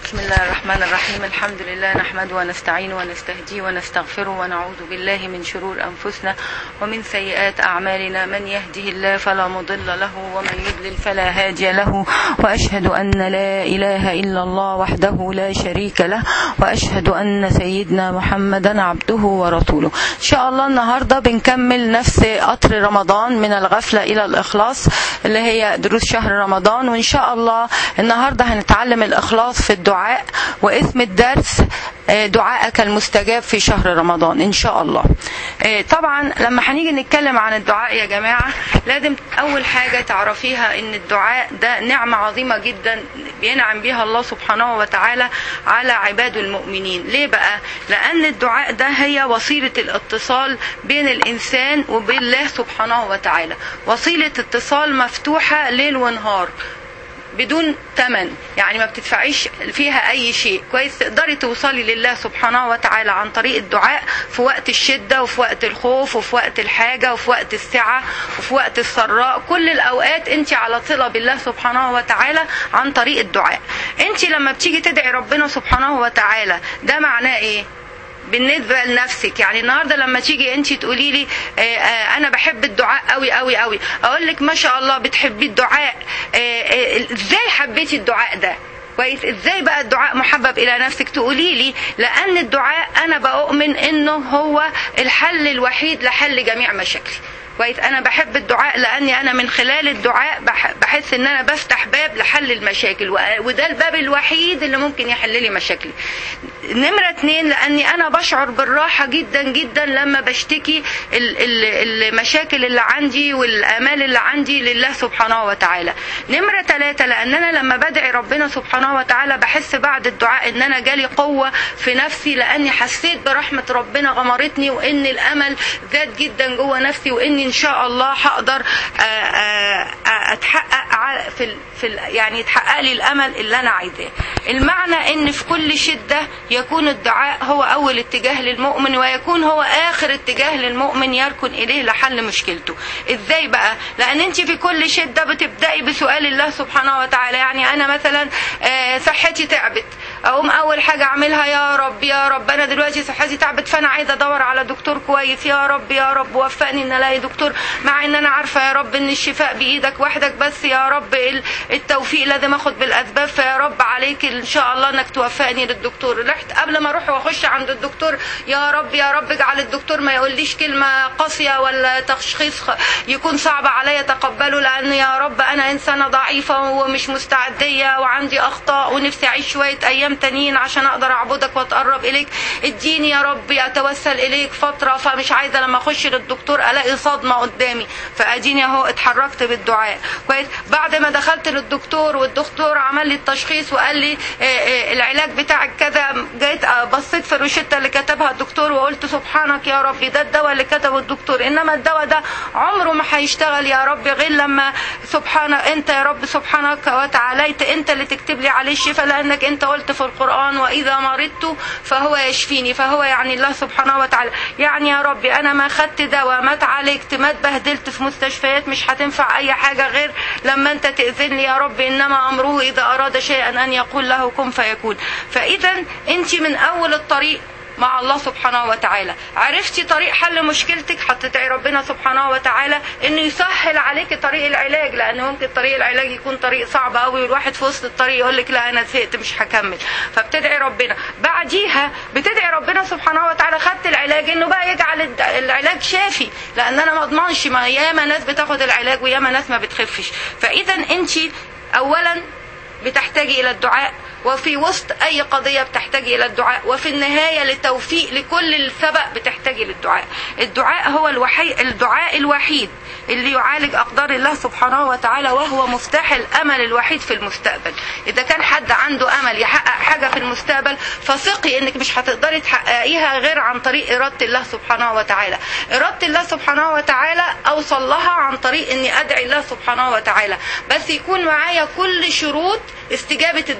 بسم الله الرحمن الرحيم الحمد لله نحمده ونستعينه ونستهديه ونستغفره ونعوذ بالله من شرور أنفسنا ومن سيئات أعمالنا من يهده الله فلا مضل له ومن يضلل فلا هادي له وأشهد أن لا إله إلا الله وحده لا شريك له وأشهد أن سيدنا محمدا عبده ورسوله إن شاء الله النهاردة بنكمل نفس قطر رمضان من الغفلة إلى الإخلاص اللي هي دروس شهر رمضان وإن شاء الله النهاردة هنتعلم الإخلاص في الدعاء واسم الدرس دعائك المستجاب في شهر رمضان ان شاء الله طبعا لما هنيجي نتكلم عن الدعاء يا جماعه لازم اول حاجه تعرفيها ان الدعاء ده نعمه عظيمه جدا بينعم بها الله سبحانه وتعالى على عباده المؤمنين ليه بقى لان الدعاء ده هي وسيله الاتصال بين الانسان وبين الله سبحانه وتعالى وسيله اتصال مفتوحه ليل ونهار بدون ثمن يعني ما بتدفعيش فيها اي شيء كويس تقدري توصلي لله سبحانه وتعالى عن طريق الدعاء في وقت الشده وفي وقت الخوف وفي وقت الحاجه وفي وقت السعه وفي وقت السراء كل الاوقات انت على صله بالله سبحانه وتعالى عن طريق الدعاء انت لما بتيجي تدعي ربنا سبحانه وتعالى ده معناه ايه بالنسبه لنفسك يعني النهارده لما تيجي انت تقولي لي آه آه انا بحب الدعاء قوي قوي قوي اقول لك ما شاء الله بتحبي الدعاء آه ازاي حبيتي الدعاء ده كويس ازاي بقى الدعاء محبب الى نفسك تقولي لي لان الدعاء انا بؤمن انه هو الحل الوحيد لحل جميع مشاكلي كويس انا بحب الدعاء لاني انا من خلال الدعاء بحس ان انا بفتح باب لحل المشاكل وده الباب الوحيد اللي ممكن يحل لي مشاكلي نمرة اتنين لاني انا بشعر بالراحة جدا جدا لما بشتكي المشاكل اللي عندي والامال اللي عندي لله سبحانه وتعالى نمرة ثلاثة لان انا لما بدعي ربنا سبحانه وتعالى بحس بعد الدعاء ان انا جالي قوة في نفسي لاني حسيت برحمة ربنا غمرتني وان الامل زاد جدا جوه نفسي واني ان شاء الله هقدر اتحقق في في يعني يتحقق لي الامل اللي انا عايزاه المعنى ان في كل شده يكون الدعاء هو اول اتجاه للمؤمن ويكون هو اخر اتجاه للمؤمن يركن اليه لحل مشكلته ازاي بقى لان انت في كل شده بتبداي بسؤال الله سبحانه وتعالى يعني انا مثلا صحتي تعبت اقوم اول حاجه اعملها يا رب يا رب انا دلوقتي صحتي تعبت فانا عايزه ادور على دكتور كويس يا رب يا رب وفقني ان الاقي دكتور مع ان انا عارفه يا رب ان الشفاء بايدك وحدك بس يا رب التوفيق لازم اخد بالاسباب فيا رب عليك ان شاء الله انك توفقني للدكتور رحت قبل ما اروح واخش عند الدكتور يا رب يا رب اجعل الدكتور ما يقوليش كلمه قاسيه ولا تشخيص يكون صعب عليا تقبله لان يا رب انا انسانه ضعيفه ومش مستعديه وعندي اخطاء ونفسي اعيش شويه ايام تانيين عشان اقدر اعبدك واتقرب اليك اديني يا رب اتوسل اليك فتره فمش عايزه لما اخش للدكتور الاقي صدمه قدامي فاديني اهو اتحركت بالدعاء كويس بعد ما دخلت للدكتور والدكتور عمل لي التشخيص وقال لي العلاج بتاعك كذا جيت بصيت في الروشته اللي كتبها الدكتور وقلت سبحانك يا ربي ده الدواء اللي كتبه الدكتور انما الدواء ده عمره ما هيشتغل يا رب غير لما سبحان انت يا رب سبحانك وتعاليت انت اللي تكتب لي عليه الشفاء لانك انت قلت في القران واذا مرضت فهو يشفيني فهو يعني الله سبحانه وتعالى يعني يا ربي انا ما خدت دواء ما اتعالجت ما اتبهدلت في مستشفيات مش هتنفع اي حاجه غير لما انت تاذن لي يا رب انما امره اذا اراد شيئا ان يقول له كن فيكون فاذا انت من اول الطريق مع الله سبحانه وتعالى عرفتي طريق حل مشكلتك هتدعي ربنا سبحانه وتعالى انه يسهل عليك طريق العلاج لان ممكن طريق العلاج يكون طريق صعب قوي والواحد في وسط الطريق يقول لك لا انا زهقت مش هكمل فبتدعي ربنا بعديها بتدعي ربنا سبحانه وتعالى خدت العلاج انه بقى يجعل العلاج شافي لان انا ما اضمنش ما ياما ناس بتاخد العلاج وياما ناس ما بتخفش فاذا انت اولا بتحتاجي الى الدعاء وفي وسط اي قضية بتحتاجي الى الدعاء وفي النهاية للتوفيق لكل السبق بتحتاجي للدعاء الدعاء هو الوحيد الدعاء الوحيد اللي يعالج اقدار الله سبحانه وتعالى وهو مفتاح الامل الوحيد في المستقبل اذا كان حد عنده امل يحقق حاجة في المستقبل فثقي انك مش هتقدري تحققيها غير عن طريق ارادة الله سبحانه وتعالى ارادة الله سبحانه وتعالى اوصل لها عن طريق اني ادعي الله سبحانه وتعالى بس يكون معايا كل شروط استجابة الدعاء بتاعي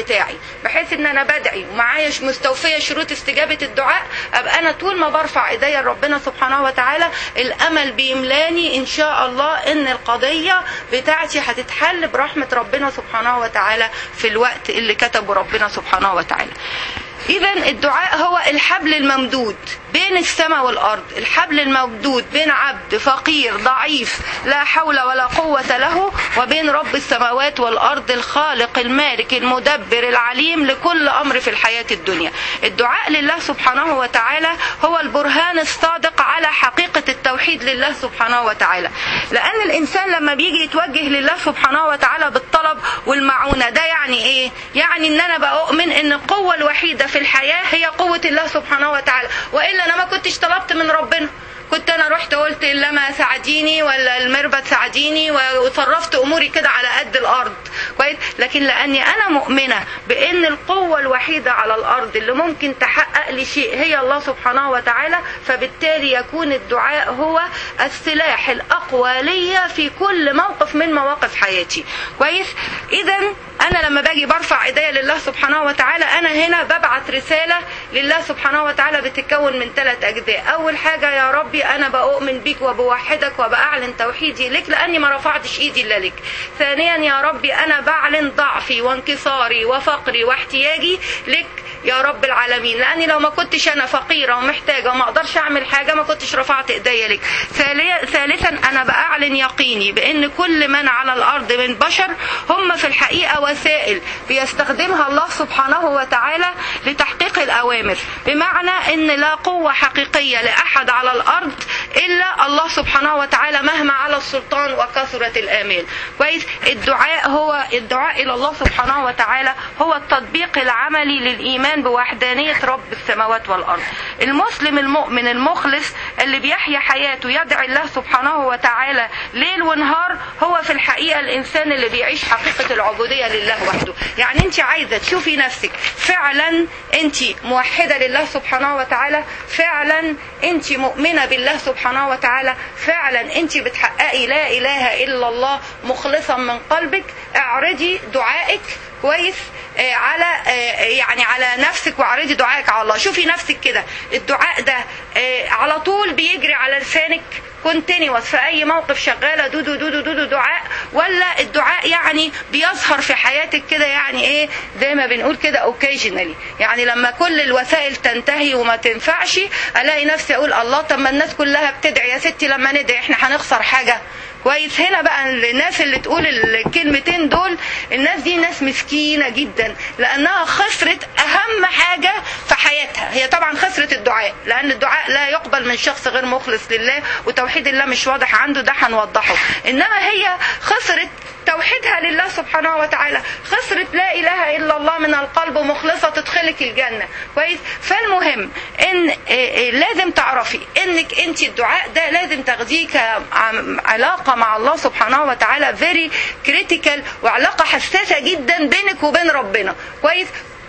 بتاعي بحيث ان انا بدعي ومعايا ش- مستوفيه شروط استجابه الدعاء ابقى انا طول ما برفع ايديا لربنا سبحانه وتعالى الامل بيملاني ان شاء الله ان القضيه بتاعتي هتتحل برحمه ربنا سبحانه وتعالى في الوقت اللي كتبه ربنا سبحانه وتعالى إذا الدعاء هو الحبل الممدود بين السماء والأرض الحبل الممدود بين عبد فقير ضعيف لا حول ولا قوة له وبين رب السماوات والأرض الخالق المالك المدبر العليم لكل أمر في الحياة الدنيا الدعاء لله سبحانه وتعالى هو البرهان الصادق على حقيقة التوحيد لله سبحانه وتعالى لأن الإنسان لما بيجي يتوجه لله سبحانه وتعالى بالطلب والمعونة ده يعني إيه؟ يعني إن أنا بؤمن إن القوة الوحيدة في الحياة هي قوة الله سبحانه وتعالى وإلا أنا ما كنتش طلبت من ربنا كنت انا رحت قلت لما ساعديني ولا المربد ساعديني وصرفت اموري كده على قد الارض كويس لكن لاني انا مؤمنه بان القوه الوحيده على الارض اللي ممكن تحقق لي شيء هي الله سبحانه وتعالى فبالتالي يكون الدعاء هو السلاح الاقوى ليا في كل موقف من مواقف حياتي كويس اذا انا لما باجي برفع ايديا لله سبحانه وتعالى انا هنا ببعت رساله لله سبحانه وتعالى بتتكون من ثلاث اجزاء اول حاجه يا ربي انا بؤمن بيك وبوحدك وباعلن توحيدي لك لاني ما رفعتش ايدي الا لك ثانيا يا ربي انا بعلن ضعفي وانكساري وفقري واحتياجي لك يا رب العالمين لاني لو ما كنتش انا فقيره ومحتاجه وما اقدرش اعمل حاجه ما كنتش رفعت ايديا لك ثاليا- ثالثا انا باعلن يقيني بان كل من على الارض من بشر هم في الحقيقه وسائل بيستخدمها الله سبحانه وتعالى لتحقيق الاوامر بمعنى ان لا قوه حقيقيه لاحد على الارض الا الله سبحانه وتعالى مهما على السلطان وكثرت الامال كويس الدعاء هو الدعاء الى الله سبحانه وتعالى هو التطبيق العملي للايمان بوحدانيه رب السماوات والارض المسلم المؤمن المخلص اللي بيحيا حياته يدعي الله سبحانه وتعالى ليل ونهار هو في الحقيقه الانسان اللي بيعيش حقيقه العبوديه لله وحده يعني انت عايزه تشوفي نفسك فعلا انت موحده لله سبحانه وتعالى فعلا انت مؤمنه بالله سبحانه وتعالى فعلا انت بتحققي لا اله الا الله مخلصا من قلبك اعرضي دعائك كويس آه، على آه، يعني على نفسك واعرضي دعائك على الله شوفي نفسك كده الدعاء ده آه، على طول بيجري على لسانك كونتينيوس في اي موقف شغاله دودو دودو دودو دعاء ولا الدعاء يعني بيظهر في حياتك كده يعني ايه زي ما بنقول كده اوكيجنالي يعني لما كل الوسائل تنتهي وما تنفعش الاقي نفسي اقول الله طب ما الناس كلها بتدعي يا ستي لما ندعي احنا هنخسر حاجه كويس هنا بقى الناس اللي تقول الكلمتين دول الناس دي ناس مسكينه جدا لانها خسرت اهم حاجه في حياتها هي طبعا خسرت الدعاء لان الدعاء لا يقبل من شخص غير مخلص لله وتوحيد الله مش واضح عنده ده هنوضحه انما هي خسرت توحيدها لله سبحانه وتعالى خسرت لا اله الا الله من القلب مخلصه تدخلك الجنه كويس فالمهم ان إيه إيه لازم تعرفي انك انت الدعاء ده لازم تاخديه كعلاقه مع الله سبحانه وتعالى فيري كريتيكال وعلاقه حساسه جدا بينك وبين ربنا كويس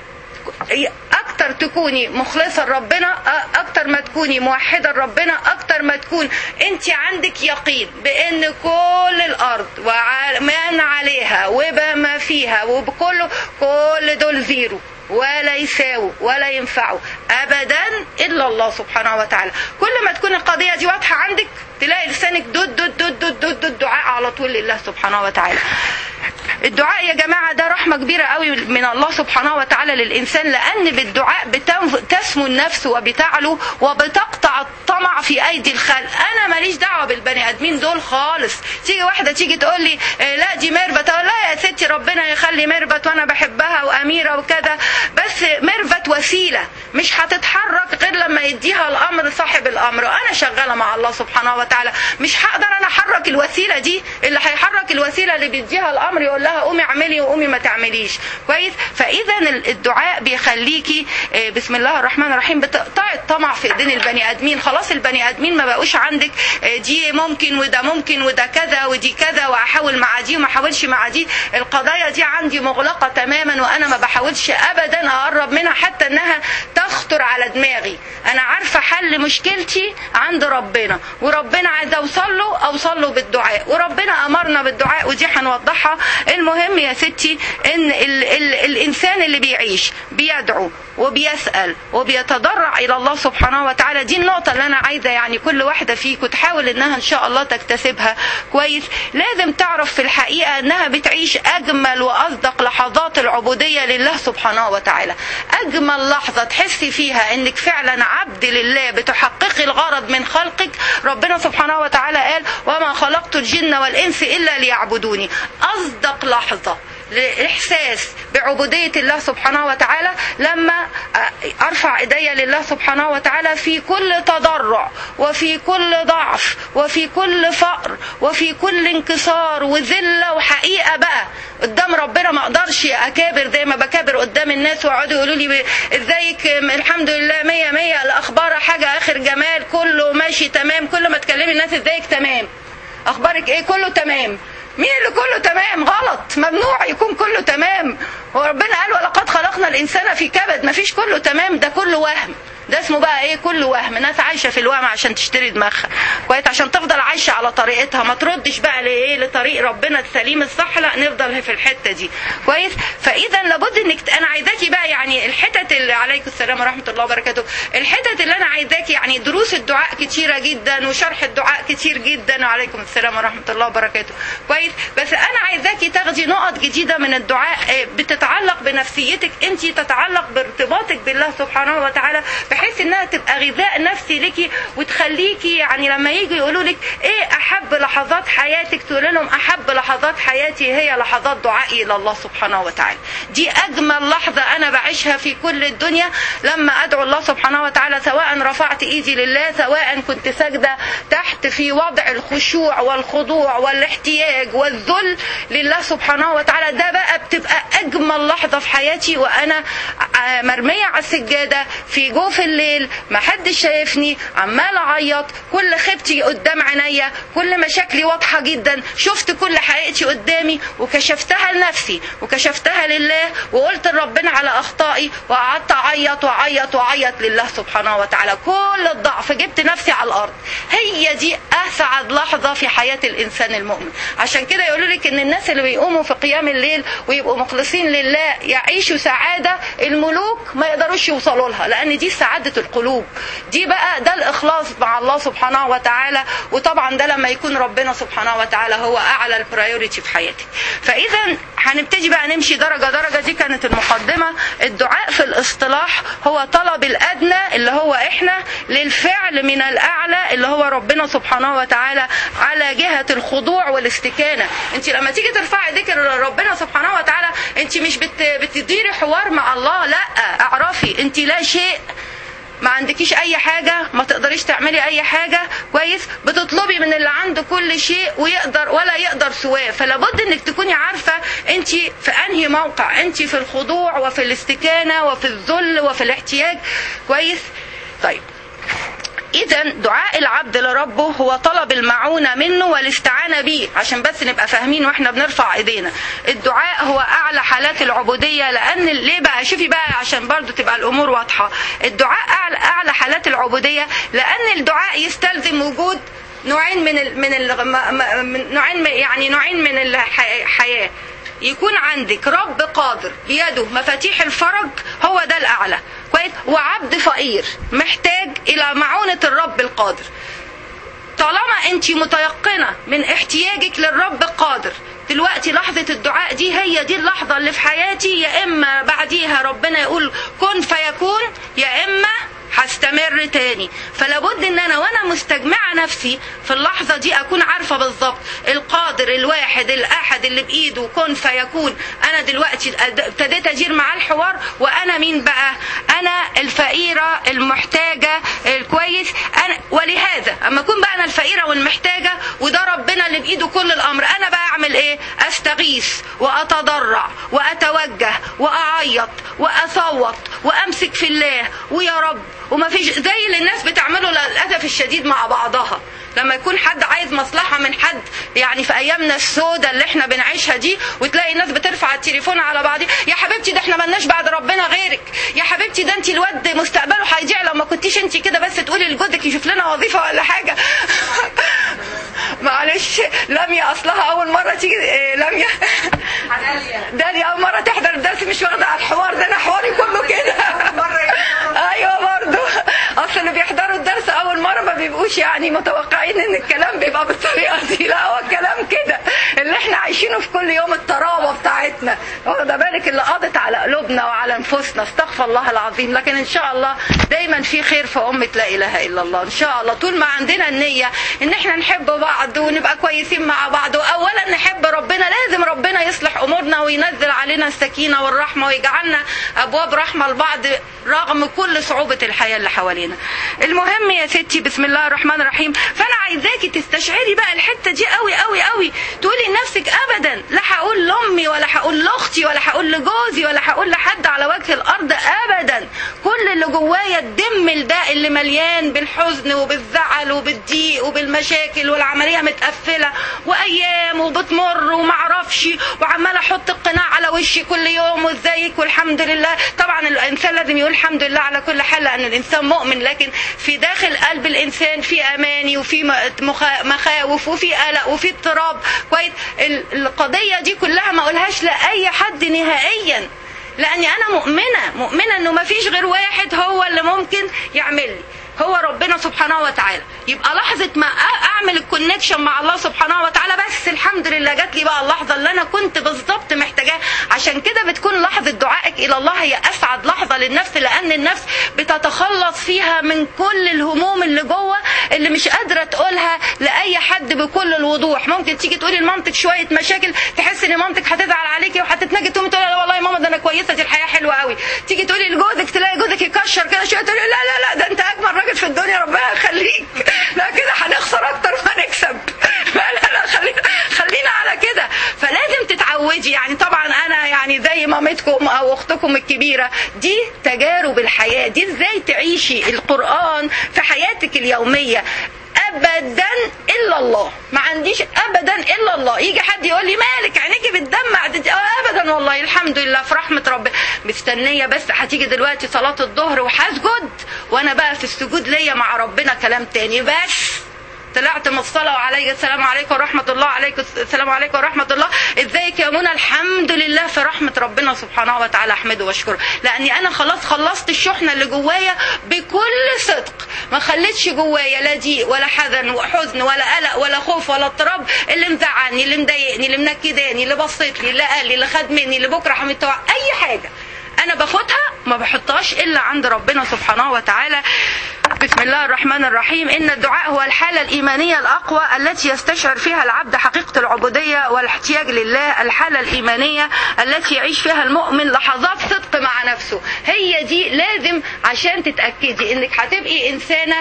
اكتر تكوني مخلصه لربنا اكتر ما تكوني موحده لربنا اكتر ما تكون انت عندك يقين بان كل الارض ومن عليها وبما فيها وبكله كل دول زيرو ولا يساووا ولا ينفعوا ابدا الا الله سبحانه وتعالى كل ما تكون القضيه دي واضحه عندك تلاقي لسانك دود دود دود دود دود, دود دعاء على طول لله سبحانه وتعالى الدعاء يا جماعة ده رحمة كبيرة قوي من الله سبحانه وتعالى للإنسان لأن بالدعاء تسمو النفس وبتعلو وبتقطع الطمع في أيدي الخلق أنا ماليش دعوة بالبني آدمين دول خالص تيجي واحدة تيجي تقول لي لا دي ميرفت أقول لا يا ستي ربنا يخلي ميرفت وأنا بحبها وأميرة وكذا بس ميرفت وسيلة مش هتتحرك غير لما يديها الأمر صاحب الأمر أنا شغالة مع الله سبحانه وتعالى مش هقدر أنا أحرك الوسيلة دي اللي هيحرك الوسيلة اللي بيديها الأمر يقول لها قومي اعملي وقومي ما تعمليش كويس فاذا الدعاء بيخليكي بسم الله الرحمن الرحيم بتقطعي الطمع في ايدين البني ادمين خلاص البني ادمين ما بقوش عندك دي ممكن وده ممكن وده كذا ودي كذا واحاول مع دي وما احاولش مع دي القضايا دي عندي مغلقه تماما وانا ما بحاولش ابدا اقرب منها حتى انها تخطر يخطر على دماغي انا عارفه حل مشكلتي عند ربنا وربنا عايز اوصل له اوصل له بالدعاء وربنا امرنا بالدعاء ودي هنوضحها المهم يا ستي ان ال ال الانسان اللي بيعيش بيدعو وبيسال وبيتضرع الى الله سبحانه وتعالى دي النقطه اللي انا عايزه يعني كل واحده فيكم تحاول انها ان شاء الله تكتسبها كويس لازم تعرف في الحقيقه انها بتعيش اجمل واصدق لحظات العبوديه لله سبحانه وتعالى اجمل لحظه تحسي فيها انك فعلا عبد لله بتحققي الغرض من خلقك ربنا سبحانه وتعالى قال وما خلقت الجن والانس الا ليعبدوني اصدق لحظه لإحساس بعبودية الله سبحانه وتعالى لما أرفع إيدي لله سبحانه وتعالى في كل تضرع وفي كل ضعف وفي كل فقر وفي كل انكسار وذلة وحقيقة بقى قدام ربنا ما اقدرش اكابر زي ما بكابر قدام الناس ويقعدوا يقولوا لي ازيك الحمد لله مية مية الاخبار حاجة اخر جمال كله ماشي تمام كل ما تكلمي الناس ازيك تمام اخبارك ايه كله تمام مين اللي كله تمام غلط ممنوع يكون كله تمام وربنا قال ولقد خلقنا الانسان في كبد مفيش كله تمام ده كله وهم ده اسمه بقى ايه كله وهم ناس عايشه في الوهم عشان تشتري دماغها كويس عشان تفضل عايشه على طريقتها ما تردش بقى لايه لطريق ربنا السليم الصح لا نفضل في الحته دي كويس فاذا لابد انك انا عايزاكي بقى يعني الحتت اللي عليكم السلام ورحمه الله وبركاته الحتت اللي انا عايزاكي يعني دروس الدعاء كتيره جدا وشرح الدعاء كتير جدا وعليكم السلام ورحمه الله وبركاته كويس بس انا عايزاكي تاخدي نقط جديده من الدعاء بتتعلق بنفسيتك انت تتعلق بارتباطك بالله سبحانه وتعالى بحيث انها تبقى غذاء نفسي ليكي وتخليكي يعني لما يجوا يقولوا لك ايه احب لحظات حياتك تقول لهم احب لحظات حياتي هي لحظات دعائي الى الله سبحانه وتعالى دي اجمل لحظه انا بعيشها في كل الدنيا لما ادعو الله سبحانه وتعالى سواء رفعت ايدي لله سواء كنت ساجده تحت في وضع الخشوع والخضوع والاحتياج والذل لله سبحانه وتعالى ده بقى بتبقى اجمل لحظه في حياتي وانا مرميه على السجاده في جوف الليل ما حدش شايفني عمال اعيط كل خيبتي قدام عينيا كل مشاكلي واضحه جدا شفت كل حقيقتي قدامي وكشفتها لنفسي وكشفتها لله وقلت لربنا على اخطائي وقعدت اعيط واعيط واعيط لله سبحانه وتعالى كل الضعف جبت نفسي على الارض هي دي اسعد لحظه في حياه الانسان المؤمن عشان كده يقولوا لك ان الناس اللي بيقوموا في قيام الليل ويبقوا مخلصين لله يعيشوا سعاده الملوك ما يقدروش يوصلوا لها لان دي سعاده القلوب دي بقى ده الاخلاص مع الله سبحانه وتعالى وطبعا ده لما يكون ربنا سبحانه وتعالى هو اعلى البرايورتي في حياتك فاذا هنبتدي بقى نمشي درجه درجه دي كانت المقدمه الدعاء في الاصطلاح هو طلب الادنى اللي هو احنا للفعل من الاعلى اللي هو ربنا سبحانه وتعالى على جهه الخضوع والاستكانه انت لما تيجي ترفعي ذكر ربنا سبحانه وتعالى انت مش بت... بتديري حوار مع الله لا اعرفي انت لا شيء ما عندكيش اي حاجة ما تقدريش تعملي اي حاجة كويس بتطلبي من اللي عنده كل شيء ويقدر ولا يقدر سواه فلابد انك تكوني عارفة انت في انهي موقع انت في الخضوع وفي الاستكانة وفي الذل وفي الاحتياج كويس طيب اذا دعاء العبد لربه هو طلب المعونة منه والاستعانة به عشان بس نبقى فاهمين واحنا بنرفع ايدينا الدعاء هو اعلى حالات العبودية لان ليه بقى شوفي بقى عشان برضو تبقى الامور واضحة الدعاء اعلى, أعلى حالات العبودية لان الدعاء يستلزم وجود نوعين من ال من, ال من نوعين يعني نوعين من الحياة يكون عندك رب قادر بيده مفاتيح الفرج هو ده الاعلى كويس وعبد فقير محتاج الى معونه الرب القادر طالما انت متيقنه من احتياجك للرب القادر دلوقتي لحظة الدعاء دي هي دي اللحظة اللي في حياتي يا إما بعديها ربنا يقول كن فيكون يا إما هستمر تاني فلابد ان انا وانا مستجمعه نفسي في اللحظه دي اكون عارفه بالظبط القادر الواحد الاحد اللي بايده كن فيكون انا دلوقتي ابتديت اجير معاه الحوار وانا مين بقى انا الفقيره المحتاجه الكويس انا ولهذا اما اكون بقى انا الفقيره والمحتاجه وده ربنا اللي بايده كل الامر انا بقى اعمل ايه استغيث واتضرع واتوجه واعيط واصوت وامسك في الله ويا رب وما فيش زي اللي الناس بتعمله للاسف الشديد مع بعضها لما يكون حد عايز مصلحه من حد يعني في ايامنا السوداء اللي احنا بنعيشها دي وتلاقي الناس بترفع التليفون على بعض يا حبيبتي ده احنا ملناش بعد ربنا غيرك يا حبيبتي ده انت الواد مستقبله هيضيع لو ما كنتيش انت كده بس تقولي لجوزك يشوف لنا وظيفه ولا حاجه معلش لميا اصلها اول مره تيجي إيه لميا داليا اول مره تحضر الدرس مش واخده على الحوار ده انا حواري كله كده ايوه برضه اصل اللي بيحضروا الدرس اول مره ما بيبقوش يعني متوقعين ان الكلام بيبقى بالطريقه دي لا هو الكلام كده اللي احنا عايشينه في كل يوم الطراوه بتاعتنا واخده بالك اللي قضت على قلوبنا وعلى نفوسنا استغفر الله العظيم لكن ان شاء الله دايما في خير في امه لا اله الا الله ان شاء الله طول ما عندنا النيه ان احنا نحب بعض ونبقى كويسين مع بعض واولا نحب ربنا لازم ربنا يصلح امورنا وينزل علينا السكينه والرحمه ويجعلنا ابواب رحمه لبعض رغم كل صعوبه الحياه اللي حوالينا المهم يا ستي بسم الله الرحمن الرحيم فانا عايزاكي تستشعري بقى الحته دي قوي قوي قوي تقولي لنفسك ابدا لا هقول لامي ولا هقول لاختي ولا هقول لجوزي ولا هقول لحد على وجه الارض ابدا كل اللي جوايا الدم الباقي اللي مليان بالحزن وبالزعل وبالضيق وبالمشاكل والعمليه متقفله وايام وبتمر ومعرفش وعماله احط القناع على وشي كل يوم وازيك والحمد لله طبعا الانسان لازم يقول الحمد لله على كل حال لان الانسان مؤمن لكن في داخل قلب الانسان في اماني وفي مخاوف وفي قلق وفي اضطراب كويس القضيه دي كلها ما اقولهاش لاي حد نهائيا لاني انا مؤمنه مؤمنه انه ما فيش غير واحد هو اللي ممكن يعمل لي هو ربنا سبحانه وتعالى يبقى لحظة ما أعمل الكونكشن مع الله سبحانه وتعالى بس الحمد لله جات لي بقى اللحظة اللي أنا كنت بالظبط محتاجاها عشان كده بتكون لحظة دعائك إلى الله هي أسعد لحظة للنفس لأن النفس بتتخلص فيها من كل الهموم اللي جوه اللي مش قادرة تقولها لأي حد بكل الوضوح ممكن تيجي تقولي لمامتك شوية مشاكل تحس إن مامتك هتزعل عليكي وهتتنجي تقومي تقولي لا والله يا ماما ده أنا كويسة دي الحياة حلوة قوي تيجي تقولي لجوزك تلاقي جوزك يكشر كده شوية تقولي لا لا لا ده أنت أجمل راجل في الدنيا ربنا يخليك لا كده هنخسر اكتر ما نكسب لا لا لا خلينا خلينا على كده فلازم تتعودي يعني طبعا انا يعني زي مامتكم او اختكم الكبيره دي تجارب الحياه دي ازاي تعيشي القران في حياتك اليوميه ابدا الا الله ما عنديش ابدا الا الله يجي حد يقول لي مالك عينيكي بتدمع ابدا والله الحمد لله في رحمه ربي مستنيه بس هتيجي دلوقتي صلاه الظهر وهسجد وانا بقى في السجود ليا مع ربنا كلام تاني بس طلعت من الصلاة وعليك السلام عليكم ورحمة الله عليك السلام عليكم ورحمة الله ازيك يا منى الحمد لله في رحمة ربنا سبحانه وتعالى احمده واشكره لاني انا خلاص خلصت الشحنة اللي جوايا بكل صدق ما خليتش جوايا لا ضيق ولا حزن وحزن ولا قلق ولا خوف ولا اضطراب اللي مزعلني اللي مضايقني اللي منكداني اللي بصيت لي اللي قال لي اللي خد مني اللي بكره همتوع اي حاجة انا باخدها ما بحطهاش الا عند ربنا سبحانه وتعالى بسم الله الرحمن الرحيم ان الدعاء هو الحاله الايمانيه الاقوى التي يستشعر فيها العبد حقيقه العبوديه والاحتياج لله الحاله الايمانيه التي يعيش فيها المؤمن لحظات صدق مع نفسه هي دي لازم عشان تتاكدي انك هتبقي انسانه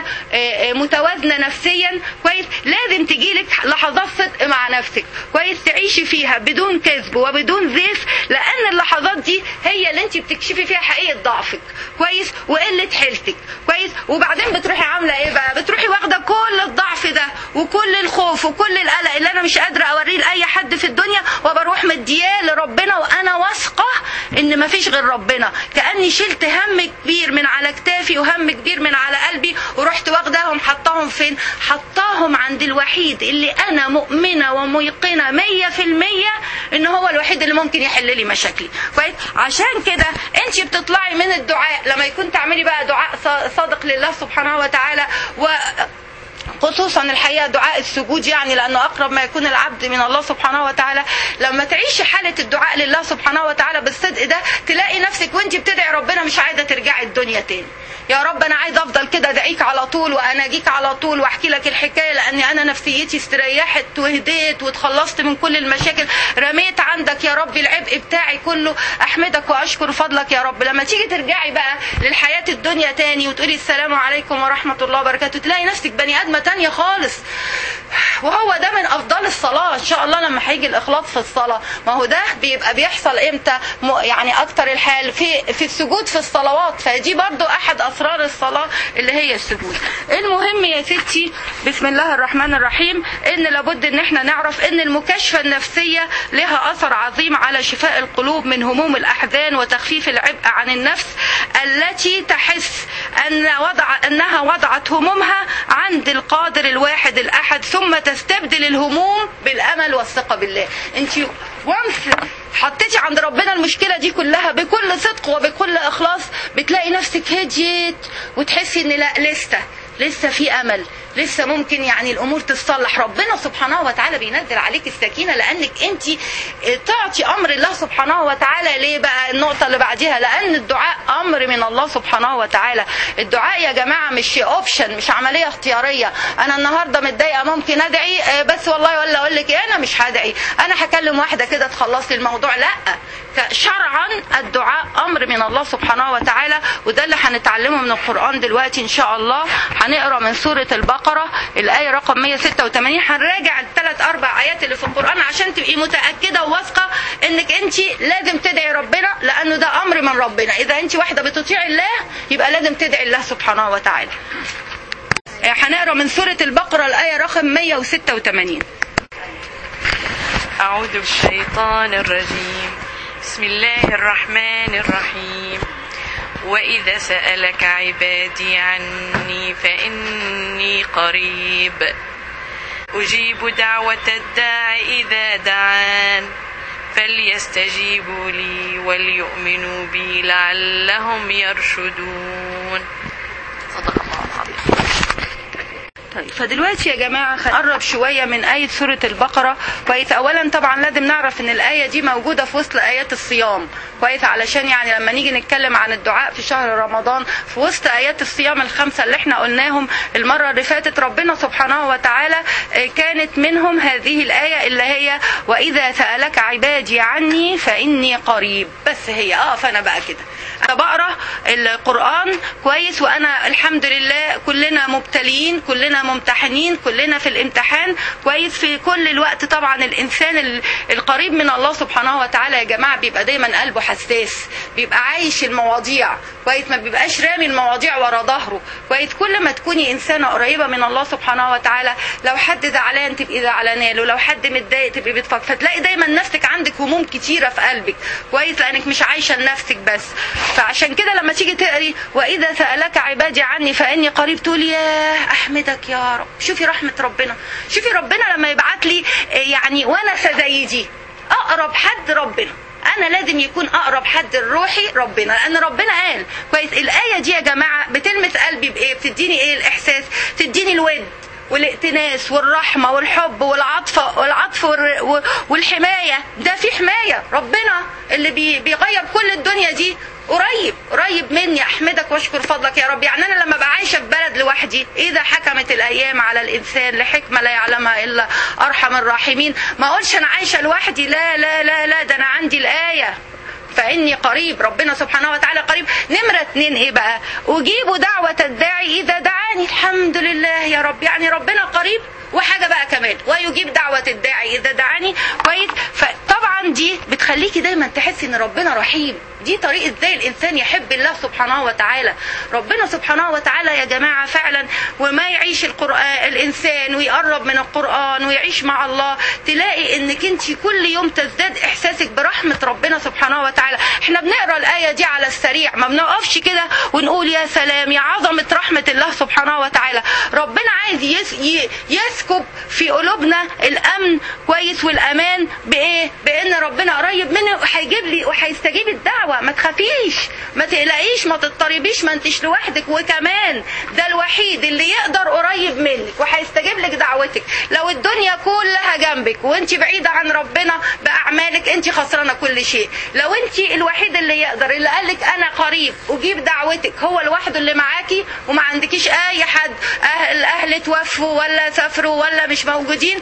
متوازنه نفسيا كويس لازم تجيلك لحظات صدق مع نفسك كويس تعيشي فيها بدون كذب وبدون زيف لان اللحظات دي هي اللي انت بتكشفي فيها حقيقه ضعفك كويس وقله حيلتك كويس وبعدين بتروحي عامله ايه بقى بتروحي واخده كل الضعف ده وكل الخوف وكل القلق اللي انا مش قادره اوريه لاي حد في الدنيا وبروح مدياه لربنا وانا واثقه ان مفيش غير ربنا كاني شلت هم كبير من على كتافي وهم كبير من على قلبي ورحت واخداهم حطاهم فين حطاهم عند الوحيد اللي انا مؤمنه وميقنه مية في المية ان هو الوحيد اللي ممكن يحل لي مشاكلي كويس عشان كده انت بتطلعي من الدعاء لما يكون تعملي بقى دعاء صادق لله سبحانه وتعالى و خصوصا الحقيقه دعاء السجود يعني لانه اقرب ما يكون العبد من الله سبحانه وتعالى لما تعيشي حاله الدعاء لله سبحانه وتعالى بالصدق ده تلاقي نفسك وانت بتدعي ربنا مش عايزه ترجعي الدنيا تاني يا رب انا عايزه افضل كده ادعيك على طول واناجيك على طول واحكي لك الحكايه لاني انا نفسيتي استريحت وهديت واتخلصت من كل المشاكل رميت عندك يا رب العبء بتاعي كله احمدك واشكر فضلك يا رب لما تيجي ترجعي بقى للحياه الدنيا تاني وتقولي السلام عليكم ورحمه الله وبركاته تلاقي نفسك بني ادمه تانية خالص وهو ده من افضل الصلاه ان شاء الله لما هيجي الاخلاص في الصلاه ما هو ده بيبقى بيحصل امتى م- يعني اكتر الحال في في السجود في الصلوات فدي برضو احد اسرار الصلاه اللي هي السجود المهم يا ستي بسم الله الرحمن الرحيم ان لابد ان احنا نعرف ان المكاشفه النفسيه لها اثر عظيم على شفاء القلوب من هموم الاحزان وتخفيف العبء عن النفس التي تحس ان وضع انها وضعت همومها عند القادر الواحد الاحد ثم تستبدل الهموم بالامل والثقه بالله انت وانس حطيتي عند ربنا المشكله دي كلها بكل صدق وبكل اخلاص بتلاقي نفسك هديت وتحسي ان لا لسه لسه في امل لسه ممكن يعني الامور تتصلح ربنا سبحانه وتعالى بينزل عليك السكينه لانك انت تعطي امر الله سبحانه وتعالى ليه بقى النقطه اللي بعديها لان الدعاء امر من الله سبحانه وتعالى الدعاء يا جماعه مش اوبشن مش عمليه اختياريه انا النهارده متضايقه ممكن ادعي آه، بس والله ولا اقول لك ايه انا مش هدعي انا هكلم واحده كده تخلص لي الموضوع لا شرعا الدعاء امر من الله سبحانه وتعالى وده اللي هنتعلمه من القران دلوقتي ان شاء الله هنقرا من سوره البقره الايه رقم 186 هنراجع الثلاث اربع ايات اللي في القران عشان تبقي متاكده وواثقه انك انت لازم تدعي ربنا لانه ده امر من ربنا اذا انت واحده بتطيع الله يبقى لازم تدعي الله سبحانه وتعالى هنقرا من سوره البقره الايه رقم 186 أعوذ بالشيطان الرجيم بسم الله الرحمن الرحيم وإذا سألك عبادي عني فإني قريب أجيب دعوة الداع إذا دعان فليستجيبوا لي وليؤمنوا بي لعلهم يرشدون صدق الله العظيم طيب فدلوقتي يا جماعة هنقرب شوية من آية سورة البقرة كويس أولا طبعا لازم نعرف إن الآية دي موجودة في وسط آيات الصيام كويس علشان يعني لما نيجي نتكلم عن الدعاء في شهر رمضان في وسط آيات الصيام الخمسة اللي احنا قلناهم المرة اللي فاتت ربنا سبحانه وتعالى آه، كانت منهم هذه الآية اللي هي وإذا سألك عبادي عني فإني قريب بس هي اه فأنا بقى كده أنا بقرا القرآن كويس وأنا الحمد لله كلنا مبتليين كلنا ممتحنين كلنا في الامتحان كويس في كل الوقت طبعا الإنسان ال- القريب من الله سبحانه وتعالى يا جماعة بيبقى دايما قلبه حساس بيبقى عايش المواضيع كويس ما بيبقاش رامي المواضيع ورا ظهره كويس كل ما تكوني إنسانة قريبة من الله سبحانه وتعالى لو حد زعلان تبقي زعلانة له لو حد متضايق تبقي بتفكر فتلاقي دايما نفسك عندك هموم كتيرة في قلبك كويس لأنك مش عايشة لنفسك بس فعشان كده لما تيجي تقري وإذا سألك عبادي عني فإني قريب تقول يا أحمدك يا رب شوفي رحمة ربنا شوفي ربنا لما يبعت لي آه، يعني ونسة زي دي أقرب حد ربنا انا لازم يكون اقرب حد لروحي ربنا لان ربنا قال كويس الايه دي يا جماعه بتلمس قلبي بايه بتديني ايه الاحساس تديني الود والائتناس والرحمه والحب والعطف والعطف والر- و- والحمايه ده في حمايه ربنا اللي بي- بيغير كل الدنيا دي قريب قريب مني احمدك واشكر فضلك يا رب يعني انا لما بقى عايشه في بلد لوحدي اذا حكمت الايام على الانسان لحكمه لا يعلمها الا ارحم الراحمين ما اقولش انا عايشه لوحدي لا لا لا لا ده انا عندي الايه فاني قريب ربنا سبحانه وتعالى قريب نمره اتنين ايه بقى اجيب دعوه الداعي اذا دعاني الحمد لله يا رب يعني ربنا قريب وحاجه بقى كمان ويجيب دعوه الداعي اذا دعاني كويس فطبعا دي بتخليكي دايما تحسي ان ربنا رحيم دي طريقه ازاي الانسان يحب الله سبحانه وتعالى ربنا سبحانه وتعالى يا جماعه فعلا وما يعيش القران الانسان ويقرب من القران ويعيش مع الله تلاقي انك انت كل يوم تزداد احساسك برحمه ربنا سبحانه وتعالى احنا بنقرا الايه دي على السريع ما بنقفش كده ونقول يا سلام يا عظمه رحمه الله سبحانه وتعالى ربنا عايز يس ي- يسكب في قلوبنا الامن كويس والامان بايه بان ربنا قريب منه وهيجيب لي وهيستجيب الدعوه ما تخافيش ما تقلقيش ما تضطربيش ما انتش لوحدك وكمان ده الوحيد اللي يقدر قريب منك وهيستجيب لك دعوتك لو الدنيا كلها جنبك وانت بعيده عن ربنا باعمالك انت خسرانه كل شيء لو انت الوحيد اللي يقدر اللي قالك انا قريب اجيب دعوتك هو لوحده اللي معاكي وما عندكيش اي حد اهل الاهل توفوا ولا سافروا ولا مش موجودين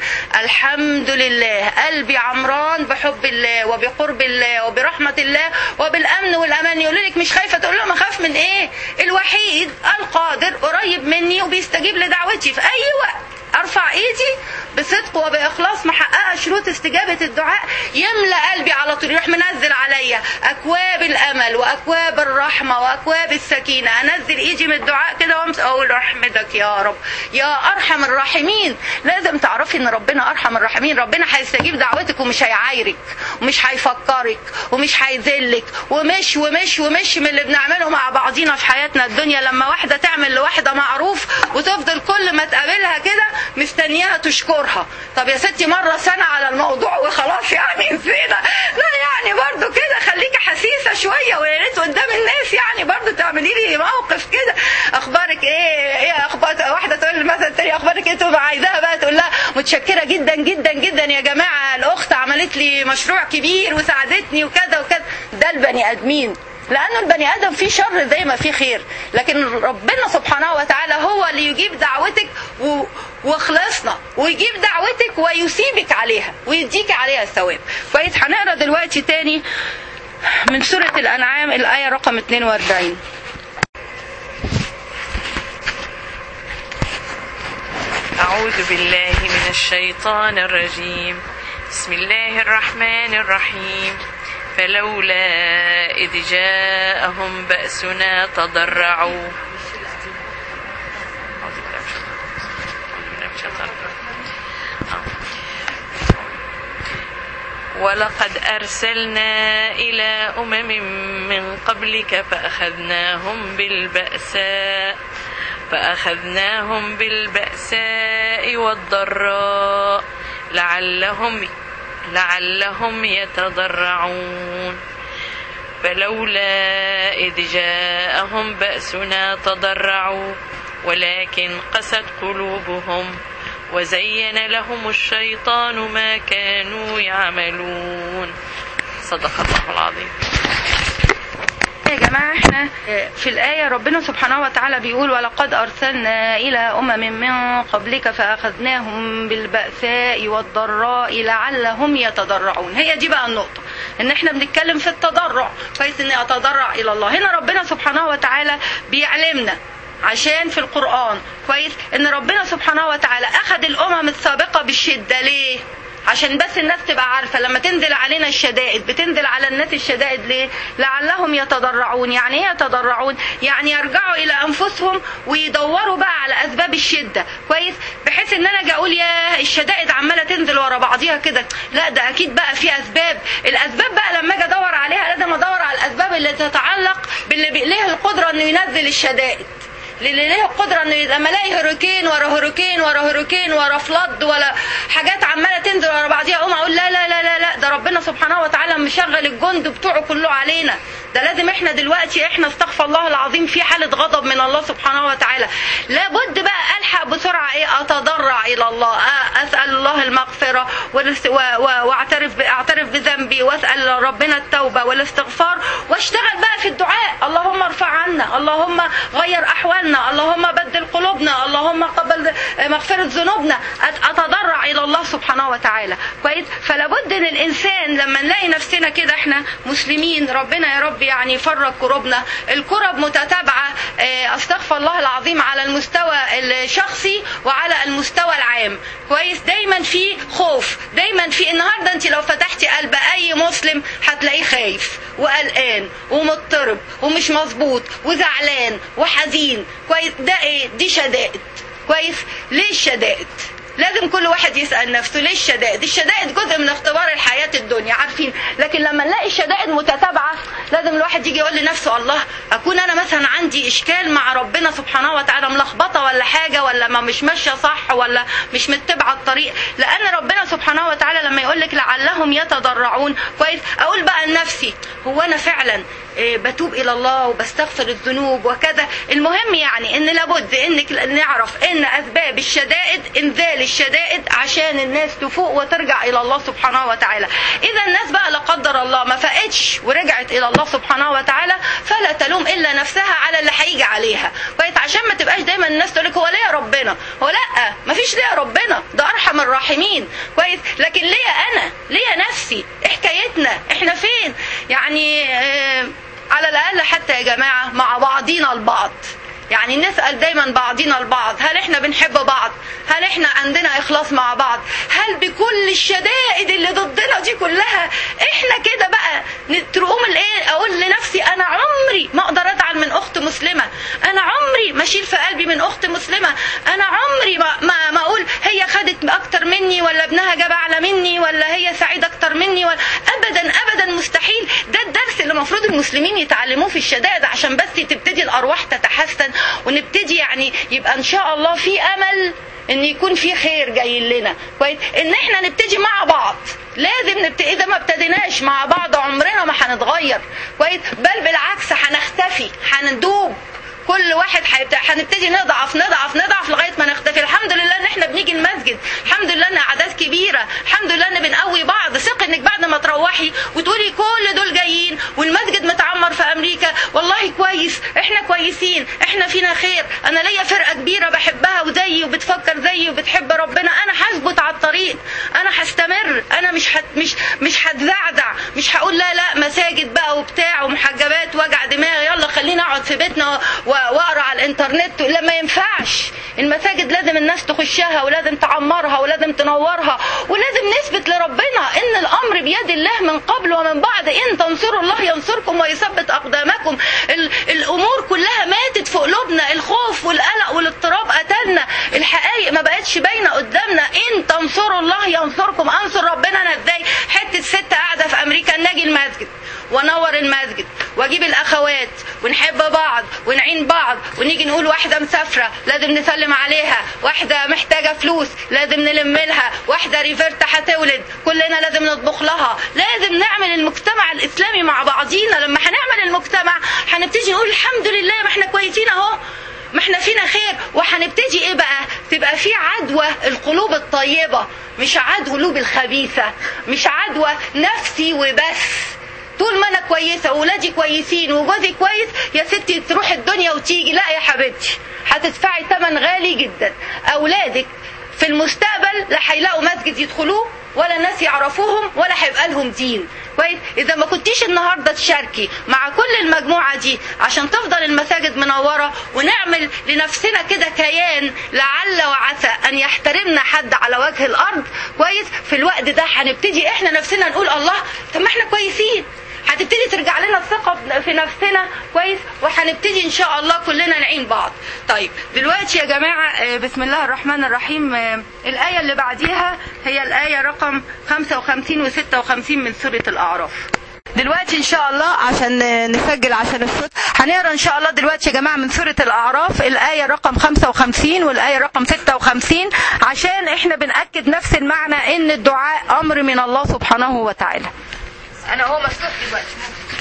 الحمد لله قلبي عمران بحب الله وبقرب الله وبرحمه الله وبالامن والامان يقول لك مش خايفه تقول لهم اخاف من ايه الوحيد القادر قريب مني وبيستجيب لدعوتي في اي وقت ارفع ايدي بصدق وباخلاص محققه شروط استجابه الدعاء يملا قلبي على طول يروح منزل عليا اكواب الامل واكواب الرحمه واكواب السكينه انزل ايدي من الدعاء كده وامسك اقول احمدك يا رب يا ارحم الراحمين لازم تعرفي ان ربنا ارحم الراحمين ربنا هيستجيب دعوتك ومش هيعايرك ومش هيفكرك ومش هيذلك ومش ومش ومش من اللي بنعمله مع بعضينا في حياتنا الدنيا لما واحده تعمل لواحده معروف وتفضل كل ما تقابلها كده مستنياها تشكرها طب يا ستي مره سنه على الموضوع وخلاص يعني نسينا لا يعني برضو كده خليكي حسيسه شويه ويا ريت قدام الناس يعني برضو تعملي لي موقف كده اخبارك ايه ايه اخبار واحده تقول مثلا الثانيه اخبارك ايه تبقى عايزاها بقى تقول لها متشكره جدا جدا جدا يا جماعه الاخت عملت لي مشروع كبير وساعدتني وكذا وكذا ده البني ادمين لانه البني ادم فيه شر زي ما فيه خير لكن ربنا سبحانه وتعالى هو اللي يجيب دعوتك و... وخلصنا ويجيب دعوتك ويثيبك عليها ويديك عليها الثواب كويس هنقرا دلوقتي تاني من سورة الأنعام الآية رقم 42 أعوذ بالله من الشيطان الرجيم بسم الله الرحمن الرحيم فلولا إذ جاءهم بأسنا تضرعوا أعوذ بالله من الشيطان- أعوذ بالله من الشيطان الرجيم. آه. ولقد أرسلنا إلى أمم من قبلك فأخذناهم بالبأساء فأخذناهم بالبأساء والضراء لعلهم لعلهم يتضرعون فلولا إذ جاءهم بأسنا تضرعوا ولكن قست قلوبهم وزين لهم الشيطان ما كانوا يعملون صدق الله العظيم يا جماعة احنا في الآية ربنا سبحانه وتعالى بيقول ولقد أرسلنا إلى أمم من قبلك فأخذناهم بالبأساء والضراء لعلهم يتضرعون هي دي بقى النقطة ان احنا بنتكلم في التضرع كويس اني اتضرع الى الله هنا ربنا سبحانه وتعالى بيعلمنا عشان في القرآن كويس ان ربنا سبحانه وتعالى اخذ الامم السابقة بالشدة ليه عشان بس الناس تبقى عارفة لما تنزل علينا الشدائد بتنزل على الناس الشدائد ليه لعلهم يتضرعون يعني ايه يتضرعون يعني يرجعوا الى انفسهم ويدوروا بقى على اسباب الشدة كويس بحيث ان انا اجي اقول يا الشدائد عمالة تنزل ورا بعضيها كده لا ده اكيد بقى في اسباب الاسباب بقى لما اجي ادور عليها لازم ادور على الاسباب اللي تتعلق باللي ليه القدرة انه ينزل الشدائد اللي ليه القدره انه لما الاقي هوريكين ورا هوريكين ورا هوريكين ورا فلد ولا حاجات عماله تنزل ورا بعضيها اقوم اقول لا لا لا لا لا ده ربنا سبحانه وتعالى مشغل الجند بتوعه كله علينا ده لازم احنا دلوقتي احنا استغفر الله العظيم في حاله غضب من الله سبحانه وتعالى لابد بقى الحق بسرعه ايه اتضرع الى الله آه، اسال الله المغفره والاست- و- و- واعترف ب- اعترف بذنبي واسال ربنا التوبه والاستغفار واشتغل بقى في الدعاء اللهم ارفع عنا اللهم غير احوالنا اللهم بدل قلوبنا اللهم قبل مغفره ذنوبنا أت- اتضرع الى الله سبحانه وتعالى كويس فلابد ان الانسان لما نلاقي نفسنا كده احنا مسلمين ربنا يا رب يعني يفرج كروبنا الكرب متتابعه آه، استغفر الله العظيم على المستوى الشخصي وعلى المستوى العام كويس دايما في خوف دايما في النهارده انت لو فتحتي قلب اي مسلم هتلاقيه خايف وقلقان ومضطرب ومش مظبوط وزعلان وحزين كويس ده ايه دي شدائد كويس ليه الشدائد لازم كل واحد يسأل نفسه ليه الشدائد الشدائد جزء من اختبار الحياة الدنيا عارفين لكن لما نلاقي الشدائد متتابعة لازم الواحد يجي يقول لنفسه الله أكون أنا مثلا عندي إشكال مع ربنا سبحانه وتعالى ملخبطة ولا حاجة ولا ما مش ماشية صح ولا مش متبعة الطريق لأن ربنا سبحانه وتعالى لما يقول لك لعلهم يتضرعون كويس أقول بقى لنفسي هو أنا فعلا إيه، بتوب الى الله وبستغفر الذنوب وكذا المهم يعني ان لابد انك نعرف ان اسباب الشدائد انزال الشدائد عشان الناس تفوق وترجع الى الله سبحانه وتعالى اذا الناس بقى لا قدر الله ما فاقتش ورجعت الى الله سبحانه وتعالى فلا تلوم الا نفسها على اللي هيجي عليها كويس عشان ما تبقاش دايما الناس تقول لك هو ليه يا ربنا هو لا ما فيش ليه يا ربنا ده ارحم الراحمين كويس لكن ليه انا ليه نفسي إيه حكايتنا احنا فين يعني آه على الاقل حتى يا جماعه مع بعضينا البعض يعني نسأل دايما بعضنا البعض هل احنا بنحب بعض هل احنا عندنا اخلاص مع بعض هل بكل الشدائد اللي ضدنا دي كلها احنا كده بقى تقوم الايه اقول لنفسي انا عمري ما اقدر ازعل من اخت مسلمه انا عمري ما اشيل في قلبي من اخت مسلمه انا عمري ما ما, ما اقول هي خدت اكتر مني ولا ابنها جاب اعلى مني ولا هي سعيده اكتر مني ولا ابدا ابدا مستحيل ده الدرس اللي المفروض المسلمين يتعلموه في الشدائد عشان بس تبتدي الارواح تتحسن ونبتدي يعني يبقى ان شاء الله في امل ان يكون في خير جاي لنا كويس ان احنا نبتدي مع بعض لازم نبتدي اذا ما ابتديناش مع بعض عمرنا ما هنتغير كويس بل بالعكس هنختفي هندوب كل واحد هنبتدي نضعف نضعف نضعف لغايه ما نختفي الحمد لله ان احنا بنيجي المسجد الحمد لله ان اعداد كبيره الحمد لله ان بنقوي بعض ثق انك بعد ما تروحي وتقولي كل دول جايين والمسجد متعمر في امريكا والله كويس احنا كويسين احنا فينا خير انا ليا فرقه كبيره بحبها وزيي وبتفكر زيي وبتحب ربنا انا هثبت على الطريق انا هستمر انا مش هت مش مش هتزعزع مش هقول لا لا مساجد بقى وبتاع ومحجبات وجع دماغي يلا خلينا اقعد في بيتنا واقرا على الانترنت لا ما ينفعش المساجد لازم الناس تخشها ولازم تعمرها ولازم تنورها ولازم نثبت لربنا ان الامر بيد الله من قبل ومن بعد ان تنصروا الله ينصركم ويثبت اقدامكم ال- الامور كلها ماتت في قلوبنا الخوف والقلق والاضطراب قتلنا الحقائق ما بقتش باينه قدامنا ان تنصروا الله ينصركم انصر ربنا انا ازاي حته ست قاعده في امريكا نجي المسجد وانور المسجد واجيب الاخوات ونحب بعض ونعين بعض ونيجي نقول واحده مسافره لازم نسلم عليها واحده محتاجه فلوس لازم نلم لها واحده ريفيرتا هتولد كلنا لازم نطبخ لها لازم نعمل المجتمع الاسلامي مع بعضينا لما هنعمل المجتمع هنبتدي نقول الحمد لله ما احنا كويسين اهو ما احنا فينا خير وهنبتدي ايه بقى تبقى في عدوى القلوب الطيبه مش عدوى القلوب الخبيثه مش عدوى نفسي وبس طول ما انا كويسه واولادي كويسين وجوزي كويس يا ستي تروح الدنيا وتيجي لا يا حبيبتي هتدفعي ثمن غالي جدا اولادك في المستقبل لا هيلاقوا مسجد يدخلوه ولا ناس يعرفوهم ولا هيبقى لهم دين كويس اذا ما كنتيش النهارده تشاركي مع كل المجموعه دي عشان تفضل المساجد منوره ونعمل لنفسنا كده كيان لعل وعسى ان يحترمنا حد على وجه الارض كويس في الوقت ده هنبتدي احنا نفسنا نقول الله طب ما احنا كويسين هتبتدي ترجع لنا الثقة في نفسنا كويس وهنبتدي ان شاء الله كلنا نعين بعض طيب دلوقتي يا جماعة آه، بسم الله الرحمن الرحيم آه، الآية اللي بعديها هي الآية رقم 55 و 56 من سورة الأعراف دلوقتي ان شاء الله عشان نسجل عشان الصوت هنقرا ان شاء الله دلوقتي يا جماعه من سوره الاعراف الايه رقم 55 والايه رقم 56 عشان احنا بناكد نفس المعنى ان الدعاء امر من الله سبحانه وتعالى انا هو مفتوح دلوقتي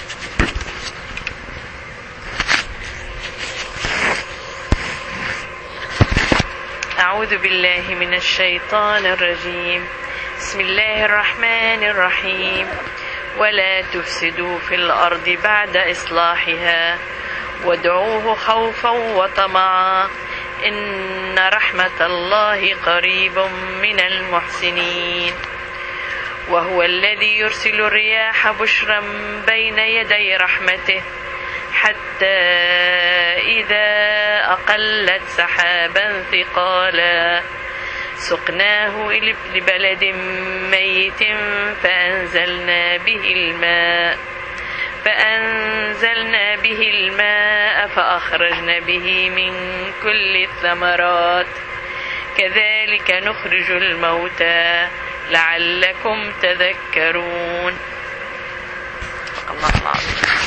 أعوذ بالله من الشيطان الرجيم بسم الله الرحمن الرحيم ولا تفسدوا في الأرض بعد إصلاحها وادعوه خوفا وطمعا إن رحمة الله قريب من المحسنين وهو الذي يرسل الرياح بشرا بين يدي رحمته حتى إذا أقلت سحابا ثقالا سقناه إلى لبلد ميت فأنزلنا به الماء فأنزلنا به الماء فأخرجنا به من كل الثمرات كذلك نخرج الموتى لعلكم تذكرون الله العظيم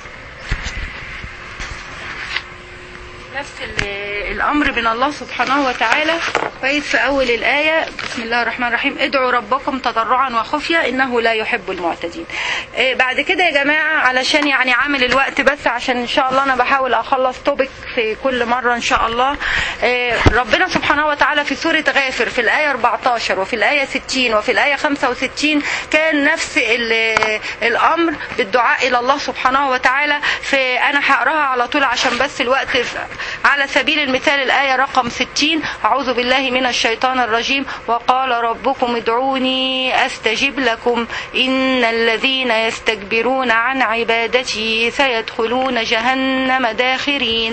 نفس ال- الامر من الله سبحانه وتعالى كويس في اول الايه بسم الله الرحمن الرحيم ادعوا ربكم تضرعا وخفيا انه لا يحب المعتدين إيه بعد كده يا جماعه علشان يعني عامل الوقت بس عشان ان شاء الله انا بحاول اخلص توبك في كل مره ان شاء الله إيه ربنا سبحانه وتعالى في سوره غافر في الايه 14 وفي الايه 60 وفي الايه 65 كان نفس ال- الامر بالدعاء الى الله سبحانه وتعالى في انا هقراها على طول عشان بس الوقت على سبيل المثال الآية رقم 60 أعوذ بالله من الشيطان الرجيم وقال ربكم ادعوني أستجب لكم إن الذين يستكبرون عن عبادتي سيدخلون جهنم داخرين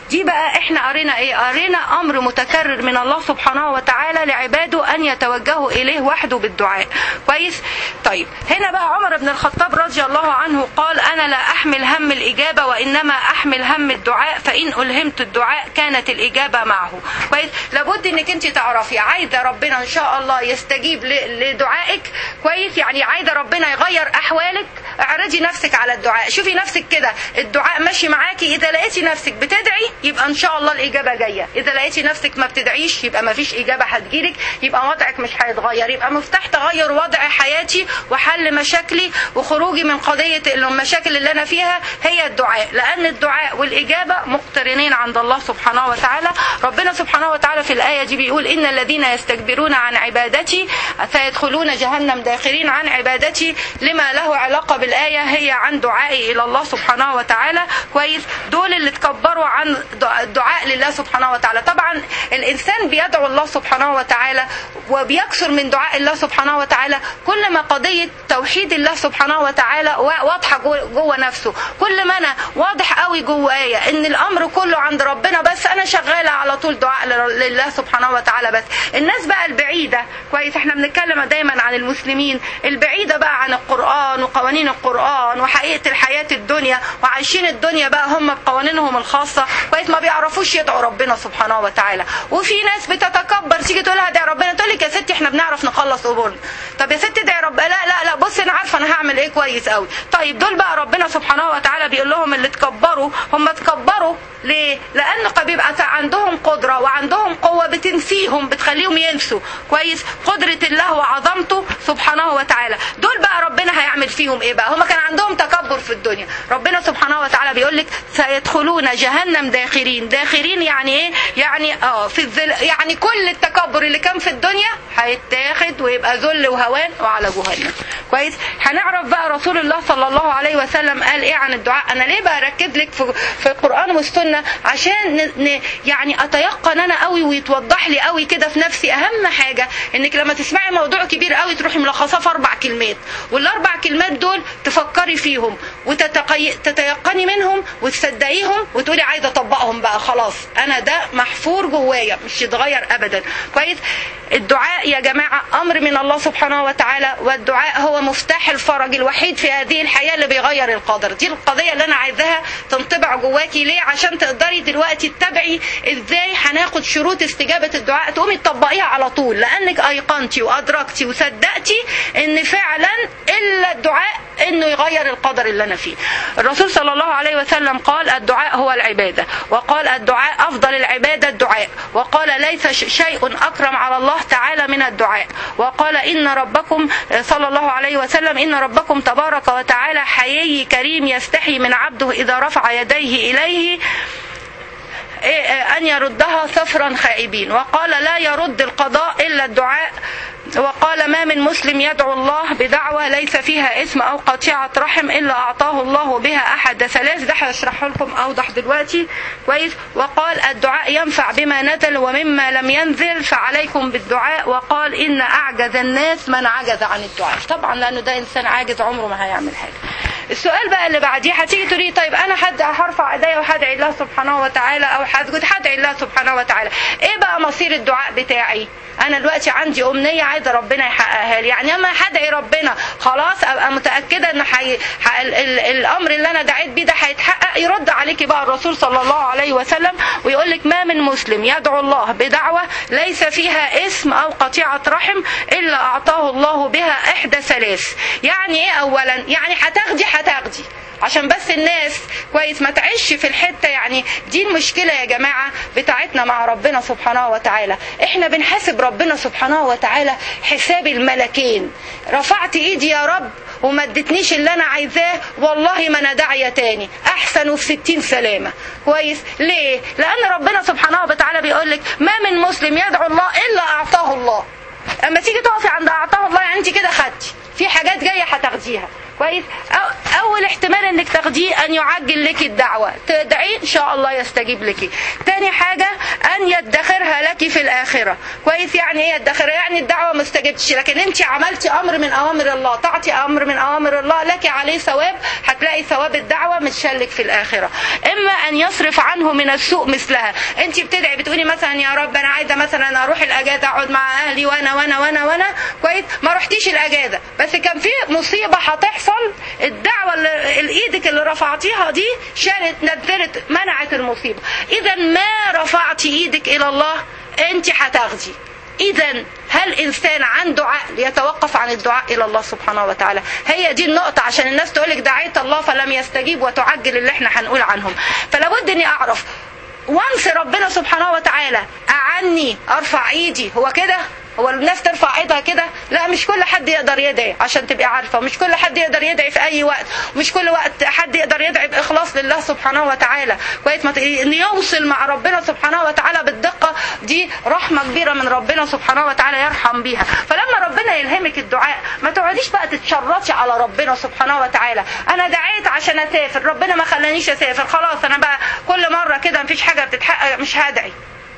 دي بقى احنا قرينا ايه قرينا امر متكرر من الله سبحانه وتعالى لعباده ان يتوجهوا اليه وحده بالدعاء كويس طيب هنا بقى عمر بن الخطاب رضي الله عنه قال انا لا احمل هم الاجابه وانما احمل هم الدعاء فان الهمت الدعاء كانت الاجابه معه كويس لابد انك انت تعرفي عايزه ربنا ان شاء الله يستجيب ل- لدعائك كويس يعني عايزه ربنا يغير احوالك اعرضي نفسك على الدعاء شوفي نفسك كده الدعاء ماشي معاكي اذا لقيتي نفسك بتدعي يبقى ان شاء الله الاجابه جايه اذا لقيتي نفسك ما بتدعيش يبقى ما فيش اجابه هتجيلك يبقى وضعك مش هيتغير يبقى مفتاح تغير وضع حياتي وحل مشاكلي وخروجي من قضيه المشاكل اللي انا فيها هي الدعاء لان الدعاء والاجابه مقترنين عند الله سبحانه وتعالى ربنا سبحانه وتعالى في الايه دي بيقول ان الذين يستكبرون عن عبادتي سيدخلون جهنم داخرين عن عبادتي لما له علاقه بالايه هي عن دعائي الى الله سبحانه وتعالى كويس دول اللي تكبروا عن الدعاء لله سبحانه وتعالى طبعا الانسان بيدعو الله سبحانه وتعالى وبيكثر من دعاء الله سبحانه وتعالى كل ما قضيه توحيد الله سبحانه وتعالى واضحه جوه جوه نفسه كل ما انا واضح قوي جوايا ان الامر كله عند ربنا بس انا شغاله على طول دعاء لله سبحانه وتعالى بس الناس بقى البعيده كويس احنا بنتكلم دايما عن المسلمين البعيده بقى عن القران وقوانين القران وحقيقه الحياه الدنيا وعايشين الدنيا بقى هم بقوانينهم الخاصه كويس ما بيعرفوش يدعوا ربنا سبحانه وتعالى وفي ناس بتتكبر تيجي تقول لها ادعي ربنا تقول لك يا ستي احنا بنعرف نخلص امورنا طب يا ستي ادعي رب لا لا لا بصي انا عارفه انا هعمل ايه كويس قوي طيب دول بقى ربنا سبحانه وتعالى بيقول لهم اللي تكبروا هم تكبروا ليه لان بيبقى عندهم قدره وعندهم قوه بتنسيهم بتخليهم ينسوا كويس قدره الله وعظمته سبحانه وتعالى دول بقى ربنا هيعمل فيهم ايه بقى هم كان عندهم تكبر في الدنيا ربنا سبحانه وتعالى بيقول لك سيدخلون جهنم داخرين داخرين يعني ايه يعني اه في الذل يعني كل التكبر اللي كان في الدنيا هيتاخد ويبقى ذل وهوان وعلى جهنم كويس هنعرف بقى رسول الله صلى الله عليه وسلم قال ايه عن الدعاء انا ليه بركز لك في, في القران والسنه عشان ن... ن... يعني اتيقن انا قوي ويتوضح لي قوي كده في نفسي اهم حاجه انك لما تسمعي موضوع كبير قوي تروحي ملخصاه في اربع كلمات والاربع كلمات دول تفكري فيهم وتتيقني منهم وتصدقيهم وتقولي عايزه اطبقهم بقى خلاص انا ده محفور جوايا مش يتغير ابدا كويس الدعاء يا جماعه امر من الله سبحانه وتعالى والدعاء هو مفتاح الفرج الوحيد في هذه الحياه اللي بيغير القدر دي القضيه اللي انا عايزاها تنطبع جواكي ليه عشان تقدري دلوقتي تتابعي ازاي هناخد شروط استجابه الدعاء تقومي تطبقيها على طول لانك ايقنتي وادركتي وصدقتي ان فعلا الا الدعاء انه يغير القدر اللي انا فيه الرسول صلى الله عليه وسلم قال الدعاء هو العباده وقال الدعاء افضل العباده الدعاء وقال ليس شيء اكرم على الله تعالى من الدعاء وقال ان ربكم صلى الله عليه وسلم ان ربكم تبارك وتعالى حيي كريم يستحي من عبده اذا رفع يديه اليه أن يردها صفرا خائبين وقال لا يرد القضاء إلا الدعاء وقال ما من مسلم يدعو الله بدعوة ليس فيها اسم أو قطيعة رحم إلا أعطاه الله بها أحد ثلاث ده هشرحه لكم أوضح دلوقتي كويس وقال الدعاء ينفع بما نزل ومما لم ينزل فعليكم بالدعاء وقال إن أعجز الناس من عجز عن الدعاء طبعا لأنه ده إنسان عاجز عمره ما هيعمل حاجة السؤال بقى اللي بعديه هتيجي تقولي طيب انا حد هرفع ايديا وهدعي الله سبحانه وتعالى او هسجد هدعي الله سبحانه وتعالى ايه بقى مصير الدعاء بتاعي انا دلوقتي عندي امنيه عايزه ربنا يحققها لي يعني اما هدعي ربنا خلاص ابقى متاكده ان حي... ح... ال... ال... الامر اللي انا دعيت بيه ده هيتحقق يرد عليكي بقى الرسول صلى الله عليه وسلم ويقول لك ما من مسلم يدعو الله بدعوه ليس فيها اسم او قطيعه رحم الا اعطاه الله بها احدى ثلاث يعني ايه اولا يعني هتاخدي هتاخدي عشان بس الناس كويس ما تعيش في الحتة يعني دي المشكلة يا جماعة بتاعتنا مع ربنا سبحانه وتعالى احنا بنحاسب ربنا سبحانه وتعالى حساب الملكين رفعت ايدي يا رب وما ادتنيش اللي انا عايزاه والله ما انا داعية تاني احسن وفي ستين سلامة كويس ليه لان ربنا سبحانه وتعالى بيقول لك ما من مسلم يدعو الله الا اعطاه الله اما تيجي تقفي عند اعطاه الله يعني انت كده خدتي في حاجات جايه هتاخديها كويس أو اول احتمال انك تاخديه ان يعجل لك الدعوه تدعي ان شاء الله يستجيب لك تاني حاجه ان يدخرها لك في الاخره كويس يعني ايه يدخرها يعني الدعوه ما استجبتش لكن انت عملتي امر من اوامر الله تعطي امر من اوامر الله لك عليه ثواب هتلاقي ثواب الدعوه متشلك في الاخره اما ان يصرف عنه من السوء مثلها انت بتدعي بتقولي مثلا يا رب انا عايزه مثلا اروح الاجازه اقعد مع اهلي وانا وانا وانا وانا كويس ما رحتيش الاجازه بس كان في مصيبه هتحصل الدعوه اللي اللي ايدك اللي رفعتيها دي شالت نزلت منعت المصيبه اذا ما رفعتي ايدك الى الله انت هتاخدي اذا هل انسان عنده عقل يتوقف عن الدعاء الى الله سبحانه وتعالى هي دي النقطه عشان الناس تقولك دعيت الله فلم يستجيب وتعجل اللي احنا هنقول عنهم فلا بد اني اعرف وانس ربنا سبحانه وتعالى اعني ارفع ايدي هو كده هو الناس ترفع ايدها كده لا مش كل حد يقدر يدعي عشان تبقي عارفه مش كل حد يقدر يدعي في اي وقت مش كل وقت حد يقدر يدعي باخلاص لله سبحانه وتعالى كويس ما ت- ان يوصل مع ربنا سبحانه وتعالى بالدقه دي رحمه كبيره من ربنا سبحانه وتعالى يرحم بيها فلما ربنا يلهمك الدعاء ما تقعديش بقى تتشرطي على ربنا سبحانه وتعالى انا دعيت عشان اسافر ربنا ما خلانيش اسافر خلاص انا بقى كل مره كده مفيش حاجه بتتحقق مش هدعي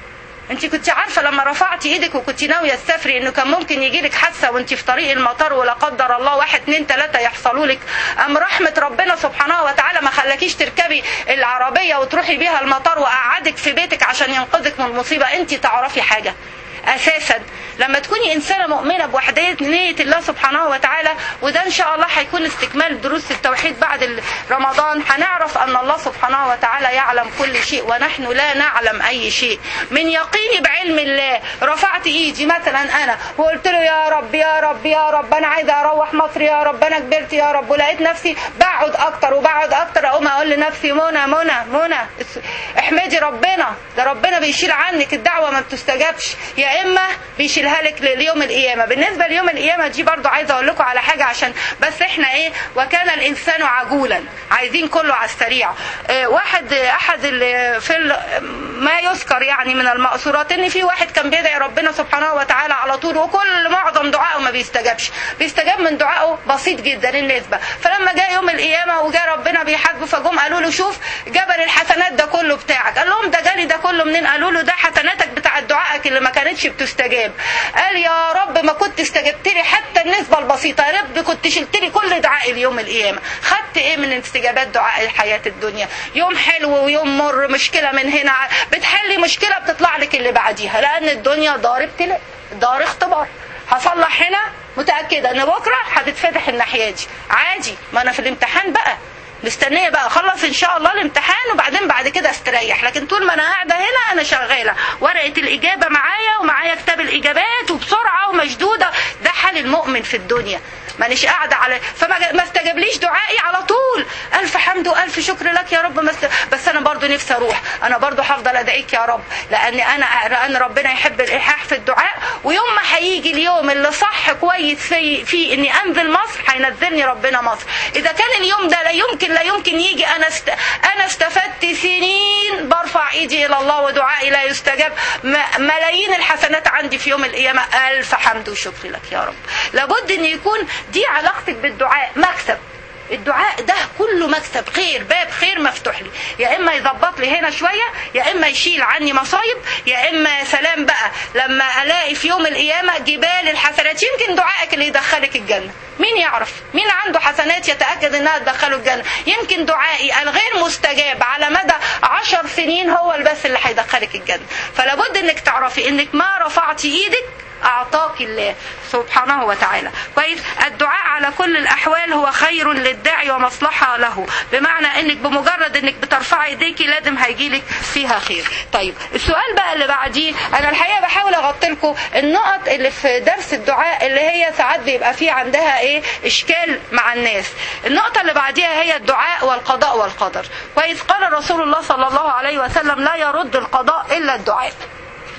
انت كنت عارفه لما رفعتي ايدك وكنت ناويه تسافري انه كان ممكن يجي لك حادثه وانت في طريق المطار ولا قدر الله واحد اتنين تلاته يحصلوا لك ام رحمه ربنا سبحانه وتعالى ما خلاكيش تركبي العربيه وتروحي بيها المطار وقعدك في بيتك عشان ينقذك من المصيبه انت تعرفي حاجه اساسا لما تكوني انسانه مؤمنه بوحديه نيه الله سبحانه وتعالى وده ان شاء الله هيكون استكمال دروس التوحيد بعد ال- رمضان هنعرف ان الله سبحانه وتعالى يعلم كل شيء ونحن لا نعلم اي شيء من يقيني بعلم الله رفعت ايدي مثلا انا وقلت له يا رب يا رب يا رب انا عايزه اروح مصر يا رب انا كبرت يا رب ولقيت نفسي بقعد اكتر وبقعد اكتر اقوم اقول لنفسي منى منى منى اس- احمدي ربنا ده ربنا بيشيل عنك الدعوه ما بتستجابش يا اما بيشيلها لك ليوم القيامه بالنسبه ليوم القيامه دي برضو عايزه اقول لكم على حاجه عشان بس احنا ايه وكان الانسان عجولا عايزين كله على السريع اه واحد اه، احد ال- في ال- ما يذكر يعني من المأثورات ان في واحد كان بيدعي ربنا سبحانه وتعالى على طول وكل معظم دعائه ما بيستجابش بيستجاب من دعائه بسيط جدا النسبه فلما جاء يوم القيامه وجاء ربنا بيحاسبه فجم قالوا له شوف جبل الحسنات ده كله بتاعك قال لهم ده جالي ده كله منين قالوا له ده حسناتك بتاعت دعائك اللي ما كانتش بتستجاب قال يا رب ما كنت استجبت لي حتى النسبه البسيطه يا رب كنت شلت لي كل دعائي اليوم القيامه خدت ايه من استجابات دعاء الحياه الدنيا يوم حلو ويوم مر مشكله من هنا بتحلي مشكله بتطلع لك اللي بعديها لان الدنيا دار ابتلاء دار اختبار هصلح هنا متاكده ان بكره هتتفتح الناحيه دي عادي ما انا في الامتحان بقى مستنيه بقى اخلص ان شاء الله الامتحان وبعدين بعد كده استريح لكن طول ما انا قاعده هنا انا شغاله ورقه الاجابه معايا ومعايا كتاب الاجابات وبسرعه ومشدوده ده حال المؤمن في الدنيا مانيش قاعده على فما ما استجابليش دعائي على طول الف حمد والف شكر لك يا رب مست... بس انا برضو نفسي اروح انا برضو هفضل ادعيك يا رب لان انا لان ربنا يحب الالحاح في الدعاء ويوم ما هيجي اليوم اللي صح كويس في فيه اني انزل مصر هينزلني ربنا مصر اذا كان اليوم ده لا يمكن لا يمكن يجي انا است... انا استفدت سنين برفع ايدي الى الله ودعائي لا يستجاب م... ملايين الحسنات عندي في يوم القيامه الف حمد وشكر لك يا رب لابد ان يكون دي علاقتك بالدعاء مكسب الدعاء ده كله مكسب خير باب خير مفتوح لي يا اما يظبط لي هنا شويه يا اما يشيل عني مصايب يا اما يا سلام بقى لما الاقي في يوم القيامه جبال الحسنات يمكن دعائك اللي يدخلك الجنه مين يعرف مين عنده حسنات يتاكد انها تدخله الجنه يمكن دعائي الغير مستجاب على مدى عشر سنين هو البس اللي هيدخلك الجنه فلابد انك تعرفي انك ما رفعتي ايدك أعطاك الله سبحانه وتعالى كويس الدعاء على كل الأحوال هو خير للداعي ومصلحة له بمعنى أنك بمجرد أنك بترفعي ايديكي لازم هيجيلك فيها خير طيب السؤال بقى اللي بعديه أنا الحقيقة بحاول أغطي لكم النقط اللي في درس الدعاء اللي هي ساعات بيبقى فيه عندها إيه إشكال مع الناس النقطة اللي بعديها هي الدعاء والقضاء والقدر كويس قال رسول الله صلى الله عليه وسلم لا يرد القضاء إلا الدعاء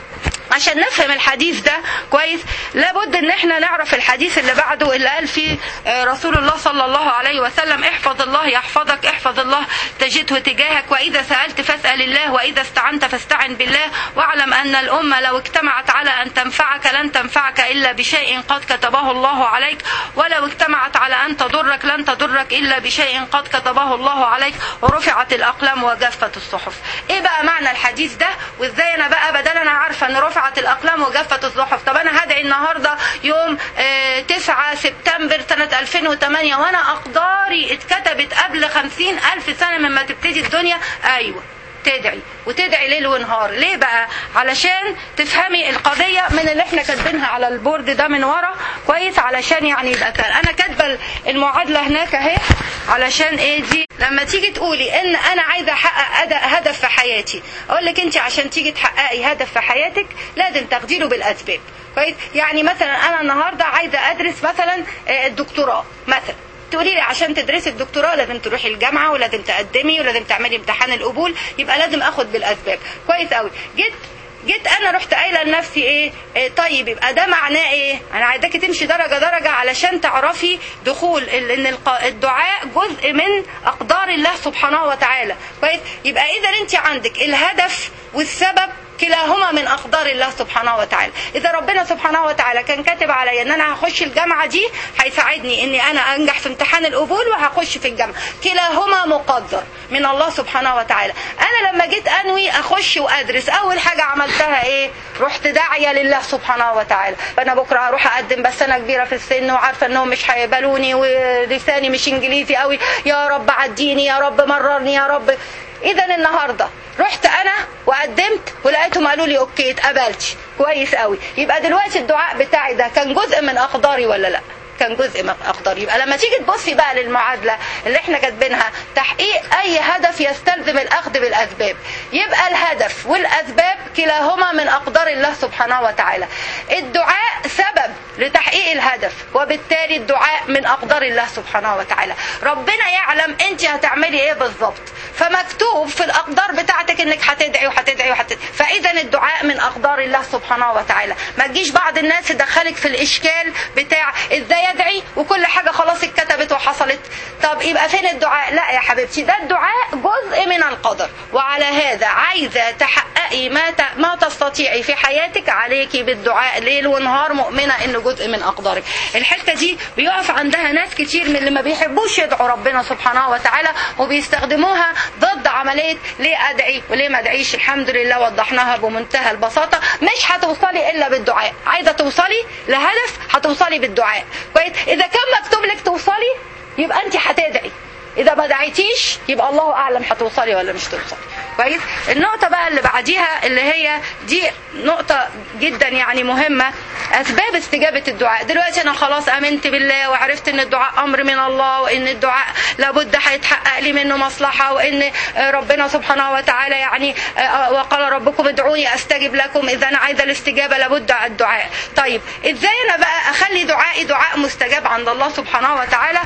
عشان نفهم الحديث ده كويس لابد ان احنا نعرف الحديث اللي بعده اللي قال فيه آه، رسول الله صلى الله عليه وسلم احفظ الله يحفظك احفظ الله تجده تجاهك واذا سالت فاسال الله واذا استعنت فاستعن بالله واعلم ان الامه لو اجتمعت على ان تنفعك لن تنفعك الا بشيء قد كتبه الله عليك ولو اجتمعت على ان تضرك لن تضرك الا بشيء قد كتبه الله عليك ورفعت الاقلام وجفت الصحف ايه بقى معنى الحديث ده وازاي انا بقى بدل انا عارفه ان رفعت الاقلام وجفت الصحف طب انا هدعي النهارده يوم آه، 9 سبتمبر سنه 2008 وانا اقداري اتكتبت قبل 50 الف سنه مما تبتدي الدنيا ايوه تدعي وتدعي ليل ونهار ليه بقى علشان تفهمي القضية من اللي احنا كاتبينها على البورد ده من ورا كويس علشان يعني يبقى كان انا كاتبه المعادلة هناك اهي علشان ايه دي لما تيجي تقولي ان انا عايزه احقق أد- هدف في حياتي اقول لك انت عشان تيجي تحققي هدف في حياتك لازم تاخدي له بالاسباب كويس يعني مثلا انا النهارده عايزه ادرس مثلا آه، الدكتوراه مثلا تقولي لي عشان تدرسي الدكتوراه لازم تروحي الجامعه ولازم تقدمي ولازم تعملي امتحان القبول يبقى لازم اخد بالاسباب كويس قوي جيت جيت انا رحت قايله لنفسي ايه, إيه طيب يبقى ده معناه ايه انا عايزاكي تمشي درجه درجه علشان تعرفي دخول ال- ان الق- الدعاء جزء من اقدار الله سبحانه وتعالى كويس يبقى اذا انت عندك الهدف والسبب كلاهما من اقدار الله سبحانه وتعالى اذا ربنا سبحانه وتعالى كان كاتب عليا ان انا هخش الجامعه دي هيساعدني اني انا انجح في امتحان القبول وهخش في الجامعه كلاهما مقدر من الله سبحانه وتعالى انا لما جيت انوي اخش وادرس اول حاجه عملتها ايه رحت داعيه لله سبحانه وتعالى فانا بكره هروح اقدم بس انا كبيره في السن وعارفه انهم مش هيقبلوني ولساني مش انجليزي قوي يا رب عديني يا رب مررني يا رب اذا النهارده رحت انا وقدمت ولقيتهم قالوا لي اوكي اتقبلتش كويس قوي يبقى دلوقتي الدعاء بتاعي ده كان جزء من اقداري ولا لا كان جزء من اقداري يبقى لما تيجي تبصي بقى للمعادله اللي احنا كاتبينها تحقيق اي هدف يستلزم الاخذ بالاسباب يبقى الهدف والاسباب كلاهما من اقدار الله سبحانه وتعالى الدعاء سبب لتحقيق الهدف وبالتالي الدعاء من اقدار الله سبحانه وتعالى ربنا يعلم انت هتعملي ايه بالظبط فمكتوب في الاقدار بتاعتك انك هتدعي وهتدعي وهتدعي فاذا الدعاء من اقدار الله سبحانه وتعالى ما تجيش بعض الناس تدخلك في الاشكال بتاع ازاي ادعي وكل حاجه خلاص اتكتبت وحصلت طب يبقى فين الدعاء لا يا حبيبتي ده الدعاء جزء من القدر وعلى هذا عايزه تحققي ما ت... ما تستطيعي في حياتك عليكي بالدعاء ليل ونهار مؤمنه انه جزء من اقدارك الحته دي بيقف عندها ناس كتير من اللي ما بيحبوش يدعوا ربنا سبحانه وتعالى وبيستخدموها ضد عمليه ليه ادعي وليه ما ادعيش الحمد لله وضحناها بمنتهى البساطه مش هتوصلي الا بالدعاء عايزه توصلي لهدف هتوصلي بالدعاء كويس اذا كان مكتوب لك توصلي يبقى انت هتدعي اذا ما دعيتيش يبقى الله اعلم هتوصلي ولا مش توصلي كويس النقطه بقى اللي بعديها اللي هي دي نقطه جدا يعني مهمه اسباب استجابه الدعاء دلوقتي انا خلاص امنت بالله وعرفت ان الدعاء امر من الله وان الدعاء لابد هيتحقق لي منه مصلحه وان ربنا سبحانه وتعالى يعني وقال ربكم ادعوني استجب لكم اذا انا عايزه الاستجابه لابد الدعاء طيب ازاي انا بقى اخلي دعائي دعاء مستجاب عند الله سبحانه وتعالى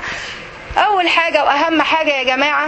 اول حاجه واهم حاجه يا جماعه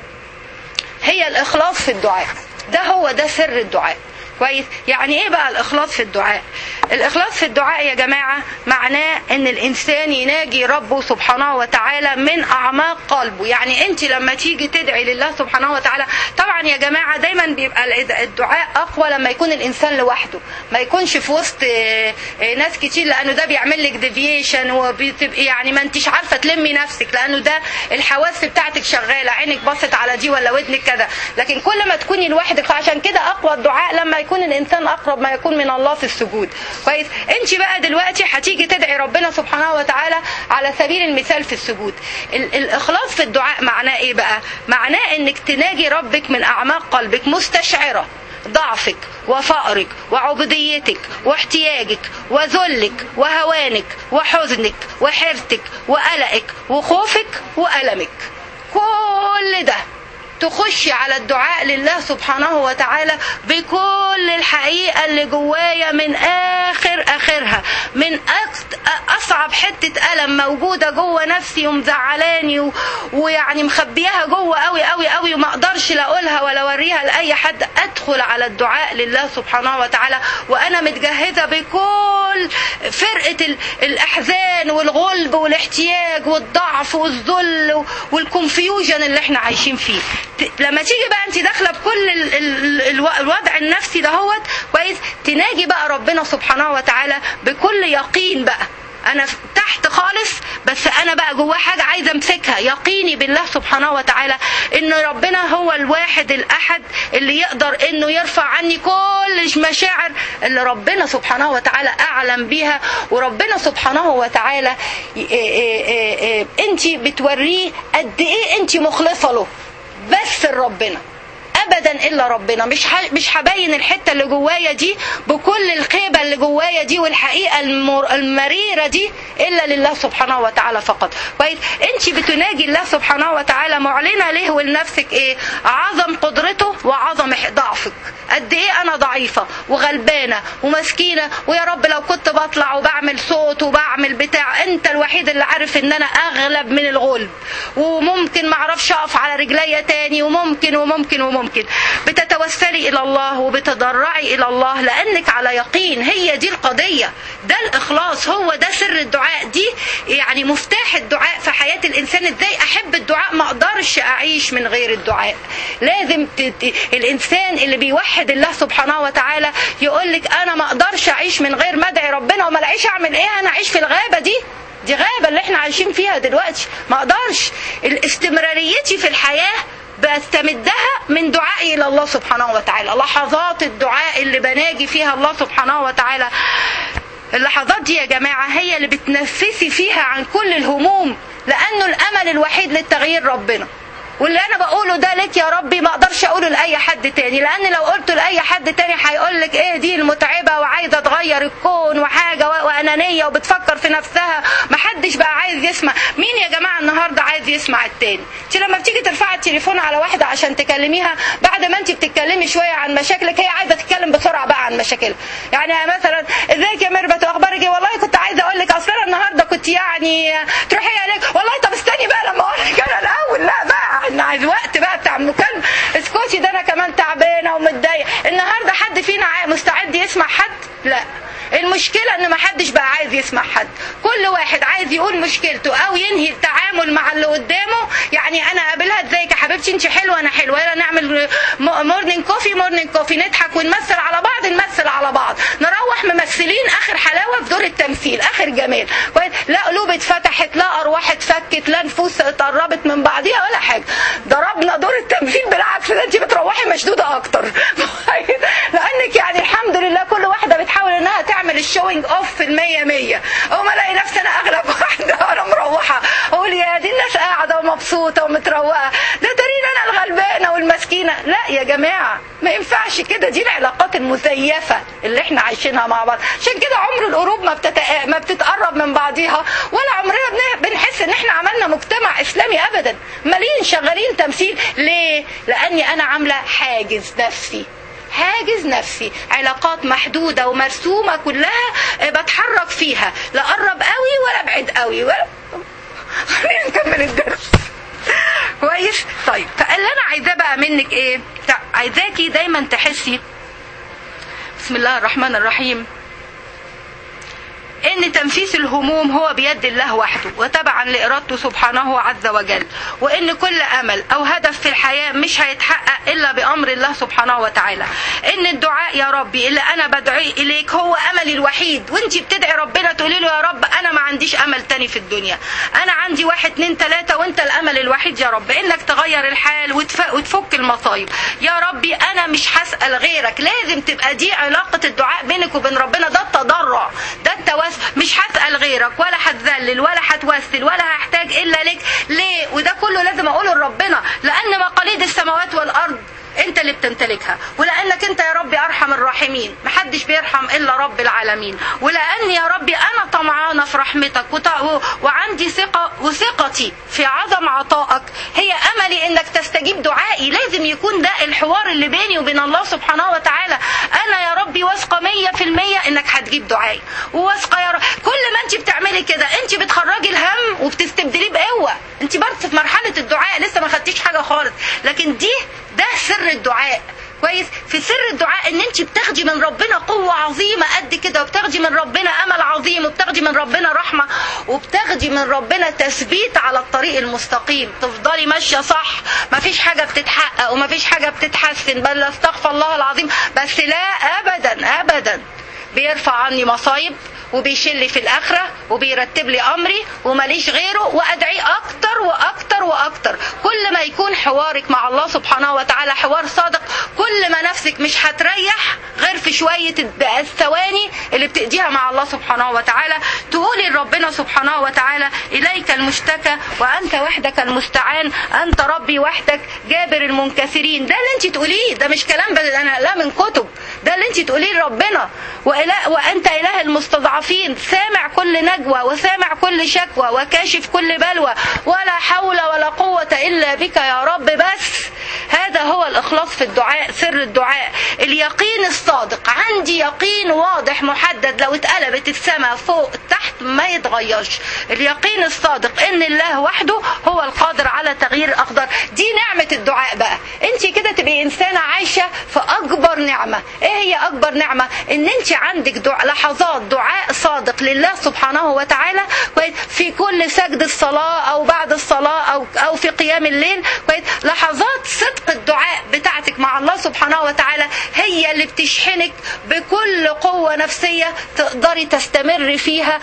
هي الاخلاص في الدعاء ده هو ده سر الدعاء كويس يعني ايه بقى الاخلاص في الدعاء الاخلاص في الدعاء يا جماعه معناه ان الانسان يناجي ربه سبحانه وتعالى من اعماق قلبه يعني انت لما تيجي تدعي لله سبحانه وتعالى طبعا يا جماعه دايما بيبقى الدعاء اقوى لما يكون الانسان لوحده ما يكونش في وسط ناس كتير لانه ده بيعمل لك ديفيشن وبتبقي يعني ما انتش عارفه تلمي نفسك لانه ده الحواس بتاعتك شغاله عينك بصت على دي ولا ودنك كذا لكن كل ما تكوني لوحدك فعشان كده اقوى الدعاء لما يكون الانسان اقرب ما يكون من الله في السجود كويس انت بقى دلوقتي هتيجي تدعي ربنا سبحانه وتعالى على سبيل المثال في السجود الاخلاص في الدعاء معناه ايه بقى معناه انك تناجي ربك من اعماق قلبك مستشعره ضعفك وفقرك وعبوديتك واحتياجك وذلك وهوانك وحزنك وحيرتك وقلقك وخوفك وألمك كل ده تخشي على الدعاء لله سبحانه وتعالى بكل الحقيقة اللي جوايا من آخر آخرها من أكت- أصعب حتة ألم موجودة جوه نفسي ومزعلاني و... ويعني مخبياها جوه قوي قوي قوي وما أقدرش لا أقولها ولا أوريها لأي حد أدخل على الدعاء لله سبحانه وتعالى وأنا متجهزة بكل فرقة ال... الأحزان والغلب والاحتياج والضعف والذل والكونفيوجن اللي احنا عايشين فيه ت- لما تيجي بقى انت داخله بكل ال... ال... الو- الوضع النفسي دهوت كويس تناجي بقى ربنا سبحانه وتعالى بكل يقين بقى انا ف- تحت خالص بس انا بقى جواه حاجه عايزه امسكها يقيني بالله سبحانه وتعالى ان ربنا هو الواحد الاحد اللي يقدر انه يرفع عني كل المشاعر اللي ربنا سبحانه وتعالى اعلم بيها وربنا سبحانه وتعالى انت بتوريه قد ايه انت مخلصه له بس لربنا ابدا الا ربنا مش ح... مش هبين الحته اللي جوايا دي بكل الخيبه اللي جوايا دي والحقيقه المر... المريره دي الا لله سبحانه وتعالى فقط كويس انت بتناجي الله سبحانه وتعالى معلنه له ولنفسك ايه عظم قدرته وعظم ضعفك قد ايه انا ضعيفه وغلبانه ومسكينه ويا رب لو كنت بطلع وبعمل صوت وبعمل بتاع انت الوحيد اللي عارف ان انا اغلب من الغلب وممكن ما اعرفش اقف على رجليا تاني وممكن وممكن وممكن بتتوسلي الى الله وبتضرعي الى الله لانك على يقين هي دي القضيه ده الاخلاص هو ده سر الدعاء دي يعني مفتاح الدعاء في حياه الانسان ازاي احب الدعاء ما اقدرش اعيش من غير الدعاء لازم ت... ت... الانسان اللي بيوحد الله سبحانه وتعالى يقول لك انا ما اقدرش اعيش من غير ما ادعي ربنا وما الاقيش اعمل ايه انا اعيش في الغابه دي دي غابه اللي احنا عايشين فيها دلوقتي ما اقدرش الاستمراريتي في الحياه بستمدها من دعائي الى الله سبحانه وتعالى لحظات الدعاء اللي بناجي فيها الله سبحانه وتعالى اللحظات دي يا جماعة هي اللي بتنفسي فيها عن كل الهموم لأنه الأمل الوحيد للتغيير ربنا واللي انا بقوله ده لك يا ربي ما اقدرش اقوله لاي حد تاني لان لو قلته لاي حد تاني هيقول لك ايه دي المتعبه وعايزه تغير الكون وحاجه وانانيه وبتفكر في نفسها ما حدش بقى عايز يسمع مين يا جماعه النهارده عايز يسمع التاني انت لما بتيجي ترفعي التليفون على واحده عشان تكلميها بعد ما انت بتتكلمي شويه عن مشاكلك هي عايزه تتكلم بسرعه بقى عن مشاكلها يعني مثلا ازيك يا ميربت واخبارك ايه والله كنت عايزه اقول لك اصل انا النهارده كنت يعني تروحي عليك والله طب استني بقى لما اقول لك انا الاول لا بقى احنا عايز وقت بقى بتاع المكالمه اسكتي ده انا كمان تعبانه ومتضايقه النهارده حد فينا مستعد يسمع حد لا المشكلة ان ما حدش بقى عايز يسمع حد كل واحد عايز يقول مشكلته او ينهي التعامل مع اللي قدامه يعني انا قابلها ازيك يا حبيبتي انت حلوه انا حلوه يلا نعمل مورنينج كوفي مورنينج كوفي نضحك ونمثل على بعض نمثل على بعض نروح ممثلين اخر حلاوه في دور التمثيل اخر جمال لا قلوب اتفتحت لا ارواح اتفكت لا نفوس اتقربت من بعضيها ولا حاجه ضربنا دور التمثيل بالعكس ده انت بتروحي مشدوده اكتر لانك يعني الحمد لله كل واحده بتحاول انها تعمل الشوينج اوف في المية مية اقوم الاقي نفسي انا اغلب واحده وانا مروحه اقول يا دي الناس قاعده ومبسوطه ومتروقه ده دليل انا الغلبانه والمسكينه لا يا جماعه ما ينفعش كده دي العلاقات المزيفه اللي احنا عايشينها مع بعض عشان كده عمر القلوب ما بتت... ما بتتقرب من بعضيها ولا عمرنا بنحس ان احنا عملنا مجتمع اسلامي ابدا مالين شغالين تمثيل ليه لاني انا عامله حاجز نفسي حاجز نفسي علاقات محدودة ومرسومة كلها بتحرك فيها لا قرب قوي ولا ابعد قوي ولا خلينا نكمل الدرس كويس طيب فاللي انا عايزاه بقى منك ايه عايزاكي دايما تحسي بسم الله الرحمن الرحيم ان تنفيس الهموم هو بيد الله وحده وتبعا لارادته سبحانه عز وجل وان كل امل او هدف في الحياه مش هيتحقق الا بامر الله سبحانه وتعالى ان الدعاء يا ربي اللي انا بدعي اليك هو املي الوحيد وانت بتدعي ربنا تقولي له يا رب انا ما عنديش امل تاني في الدنيا انا عندي واحد اتنين تلاته وانت الامل الوحيد يا رب انك تغير الحال وتفك المصايب يا ربي انا مش هسال غيرك لازم تبقى دي علاقه الدعاء بينك وبين ربنا ده التضرع ده التوسل مش هسأل غيرك ولا هتذلل ولا هتوسل ولا هحتاج إلا لك ليه وده كله لازم أقوله لربنا لأن مقاليد السماوات والأرض انت اللي بتمتلكها ولانك انت يا ربي ارحم الراحمين محدش بيرحم الا رب العالمين ولان يا ربي انا طمعانه في رحمتك وط... و... وعندي ثقه وثقتي في عظم عطائك هي املي انك تستجيب دعائي لازم يكون ده الحوار اللي بيني وبين الله سبحانه وتعالى انا يا ربي واثقه 100% انك هتجيب دعائي وواثقه يا رب كل ما انت بتعملي كده انت بتخرجي الهم وبتستبدليه بقوه انت برضه في مرحله الدعاء لسه ما خدتيش حاجه خالص لكن دي ده سر الدعاء كويس في سر الدعاء ان انت بتاخدي من ربنا قوه عظيمه قد كده وبتاخدي من ربنا امل عظيم وبتاخدي من ربنا رحمه وبتاخدي من ربنا تثبيت على الطريق المستقيم تفضلي ماشيه صح مفيش حاجه بتتحقق ومفيش حاجه بتتحسن بل استغفر الله العظيم بس لا ابدا ابدا بيرفع عني مصايب وبيشيل لي في الاخره وبيرتب لي امري وماليش غيره وادعي اكتر واكتر واكتر كل ما يكون حوارك مع الله سبحانه وتعالى حوار صادق كل ما نفسك مش هتريح غير في شويه الثواني اللي بتقضيها مع الله سبحانه وتعالى تقولي لربنا سبحانه وتعالى اليك المشتكى وانت وحدك المستعان انت ربي وحدك جابر المنكسرين ده اللي انت تقوليه ده مش كلام انا لا من كتب ده اللي انت تقوليه لربنا وإله وانت اله المستضعفين سامع كل نجوى وسامع كل شكوى وكاشف كل بلوى ولا حول ولا قوة الا بك يا رب بس هذا هو الاخلاص في الدعاء سر الدعاء اليقين الصادق عندي يقين واضح محدد لو اتقلبت السماء فوق تحت ما يتغيرش اليقين الصادق ان الله وحده هو القادر على تغيير الاقدار دي نعمة الدعاء بقى انت كده تبقي انسانة عايشة في اكبر نعمة ايه هي اكبر نعمة ان انت عندك دعاء لحظات دعاء صادق لله سبحانه وتعالى في كل سجد الصلاة او بعد الصلاة او او في قيام الليل لحظات صدق الدعاء بتاعتك مع الله سبحانه وتعالى هي اللي بتشحنك بكل قوة نفسية تقدري تستمر فيها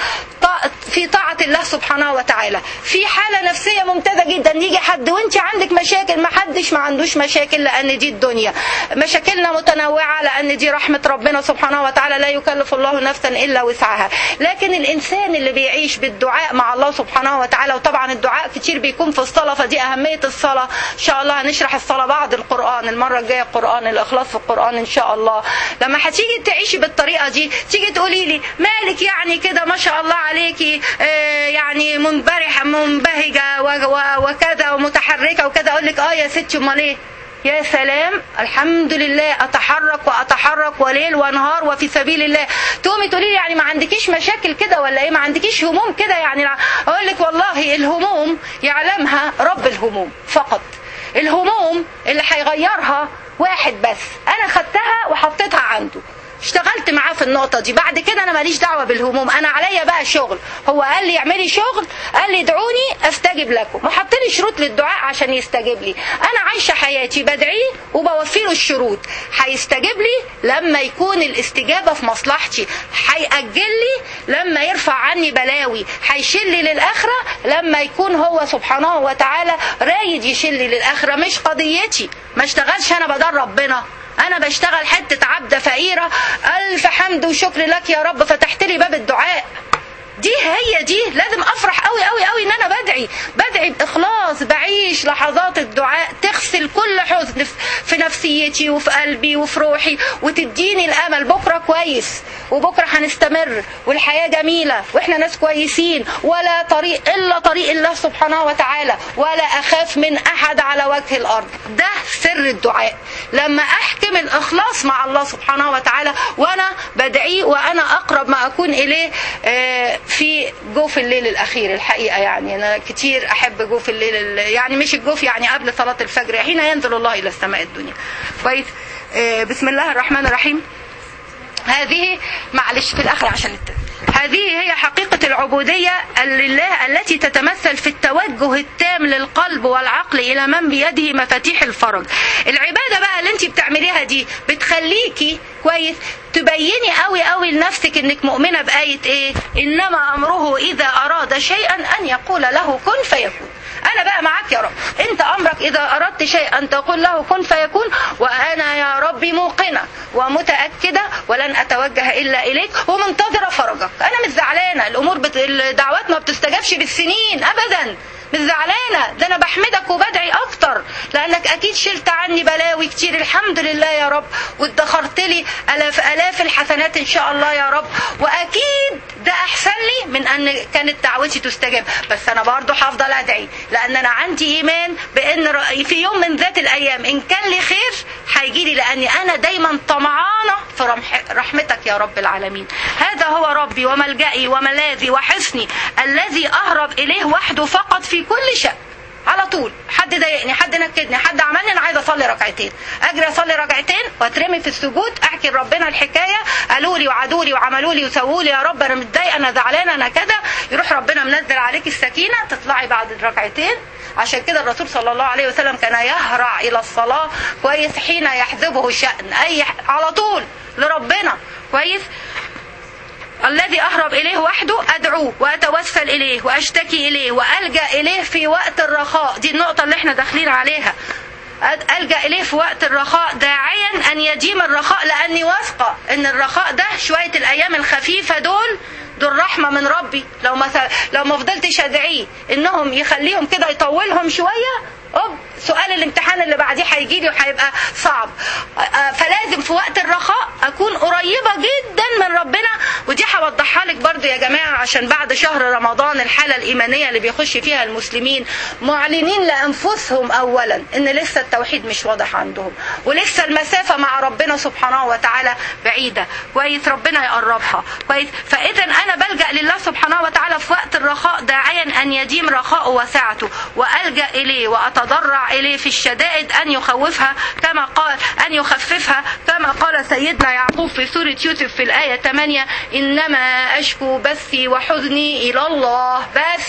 في طاعة الله سبحانه وتعالى في حالة نفسية ممتازة جدا يجي حد وانت عندك مشاكل ما حدش ما عندوش مشاكل لان دي الدنيا مشاكلنا متنوعة لان دي رحمة ربنا سبحانه وتعالى لا يكلف الله نفسا الا وسعها لكن الانسان اللي بيعيش بالدعاء مع الله سبحانه وتعالى وطبعا الدعاء كتير بيكون في الصلاة فدي اهمية الصلاة ان شاء الله هنشرح الصلاة بعد القرآن المرة الجاية القرآن الاخلاص في القرآن ان شاء الله لما هتيجي تعيشي بالطريقة دي تيجي تقولي لي مالك يعني كده ما شاء الله عليكي آه يعني منبرحة منبهجة وكذا ومتحركة وكذا اقول لك اه يا ستي امال ايه يا سلام الحمد لله اتحرك واتحرك وليل ونهار وفي سبيل الله تقومي تقولي لي يعني ما عندكيش مشاكل كده ولا ايه ما عندكيش هموم كده يعني اقول لك والله الهموم يعلمها رب الهموم فقط الهموم اللي هيغيرها واحد بس انا خدتها وحطيتها عنده اشتغلت معاه في النقطه دي بعد كده انا ماليش دعوه بالهموم انا عليا بقى شغل هو قال لي اعملي شغل قال لي ادعوني استجب لكم وحط لي شروط للدعاء عشان يستجيب لي انا عايشه حياتي بدعيه وبوفي له الشروط هيستجيب لي لما يكون الاستجابه في مصلحتي هيأجل لي لما يرفع عني بلاوي هيشيل لي للاخره لما يكون هو سبحانه وتعالى رايد يشيل لي للاخره مش قضيتي ما اشتغلش انا بدل ربنا انا بشتغل حته عبده فقيره الف حمد وشكر لك يا رب فتحت لي باب الدعاء دي هي دي لازم افرح قوي قوي قوي ان انا بدعي بدعي باخلاص بعيش لحظات الدعاء تغسل كل حزن في نفسيتي وفي قلبي وفي روحي وتديني الامل بكره كويس وبكره هنستمر والحياه جميله واحنا ناس كويسين ولا طريق الا طريق الله سبحانه وتعالى ولا اخاف من احد على وجه الارض ده سر الدعاء لما احكم الاخلاص مع الله سبحانه وتعالى وانا بدعيه وانا اقرب ما اكون اليه في جوف الليل الاخير الحقيقه يعني انا كتير احب جوف الليل يعني مش الجوف يعني قبل صلاه الفجر حين ينزل الله الى السماء الدنيا كويس بسم الله الرحمن الرحيم هذه معلش في الاخر عشان الت... هذه هي حقيقة العبودية لله التي تتمثل في التوجه التام للقلب والعقل إلى من بيده مفاتيح الفرج العبادة بقى اللي انت بتعمليها دي بتخليكي كويس تبيني قوي قوي لنفسك انك مؤمنة بآية ايه انما امره اذا اراد شيئا ان يقول له كن فيكون انا بقى معاك يا رب انت امرك اذا اردت شيئا تقول له كن فيكون وانا يا ربي موقنه ومتاكده ولن اتوجه الا اليك ومنتظره فرجك انا مش زعلانه الامور بت... الدعوات ما بتستجابش بالسنين ابدا مش زعلانه ده انا بحمدك وبدعي اكتر لانك اكيد شلت عني بلاوي كتير الحمد لله يا رب وادخرت لي الاف الاف الحسنات ان شاء الله يا رب واكيد ده احسن لي من ان كانت دعوتي تستجاب بس انا برضو هفضل ادعي لان انا عندي ايمان بان ر- في يوم من ذات الايام ان كان لي خير هيجي لي لاني انا دايما طمعانه في رمح- رحمتك يا رب العالمين هذا هو ربي وملجئي وملاذي وحصني الذي اهرب اليه وحده فقط في كل شيء على طول حد ضايقني حد نكدني حد عملني انا عايزه اصلي ركعتين اجري اصلي ركعتين واترمي في السجود احكي لربنا الحكايه قالوا لي وعدوا لي وعملوا لي وسووا لي يا رب انا متضايقه انا زعلانه انا كده يروح ربنا منزل عليك السكينه تطلعي بعد الركعتين عشان كده الرسول صلى الله عليه وسلم كان يهرع الى الصلاه كويس حين يحذبه شأن اي على طول لربنا كويس الذي أهرب إليه وحده أدعوه وأتوسل إليه وأشتكي إليه وألجأ إليه في وقت الرخاء دي النقطة اللي احنا داخلين عليها أد- ألجأ إليه في وقت الرخاء داعيا أن يديم الرخاء لأني واثقة أن الرخاء ده شوية الأيام الخفيفة دول دول رحمة من ربي لو ما لو ما فضلتش أدعيه إنهم يخليهم كده يطولهم شوية أوب سؤال الامتحان اللي بعديه هيجي لي وهيبقى صعب آه، فلازم في وقت الرخاء اكون قريبه جدا من ربنا ودي هوضحها لك برضو يا جماعه عشان بعد شهر رمضان الحاله الايمانيه اللي بيخش فيها المسلمين معلنين لانفسهم اولا ان لسه التوحيد مش واضح عندهم ولسه المسافه مع ربنا سبحانه وتعالى بعيده كويس ربنا يقربها كويس فاذا انا بلجا لله سبحانه وتعالى في وقت الرخاء داعيا ان يديم رخاؤه وسعته والجا اليه واتضرع اليه في الشدائد ان يخوفها كما قال ان يخففها كما قال سيدنا يعقوب في سوره يوسف في الايه 8 انما اشكو بثي وحزني الى الله بس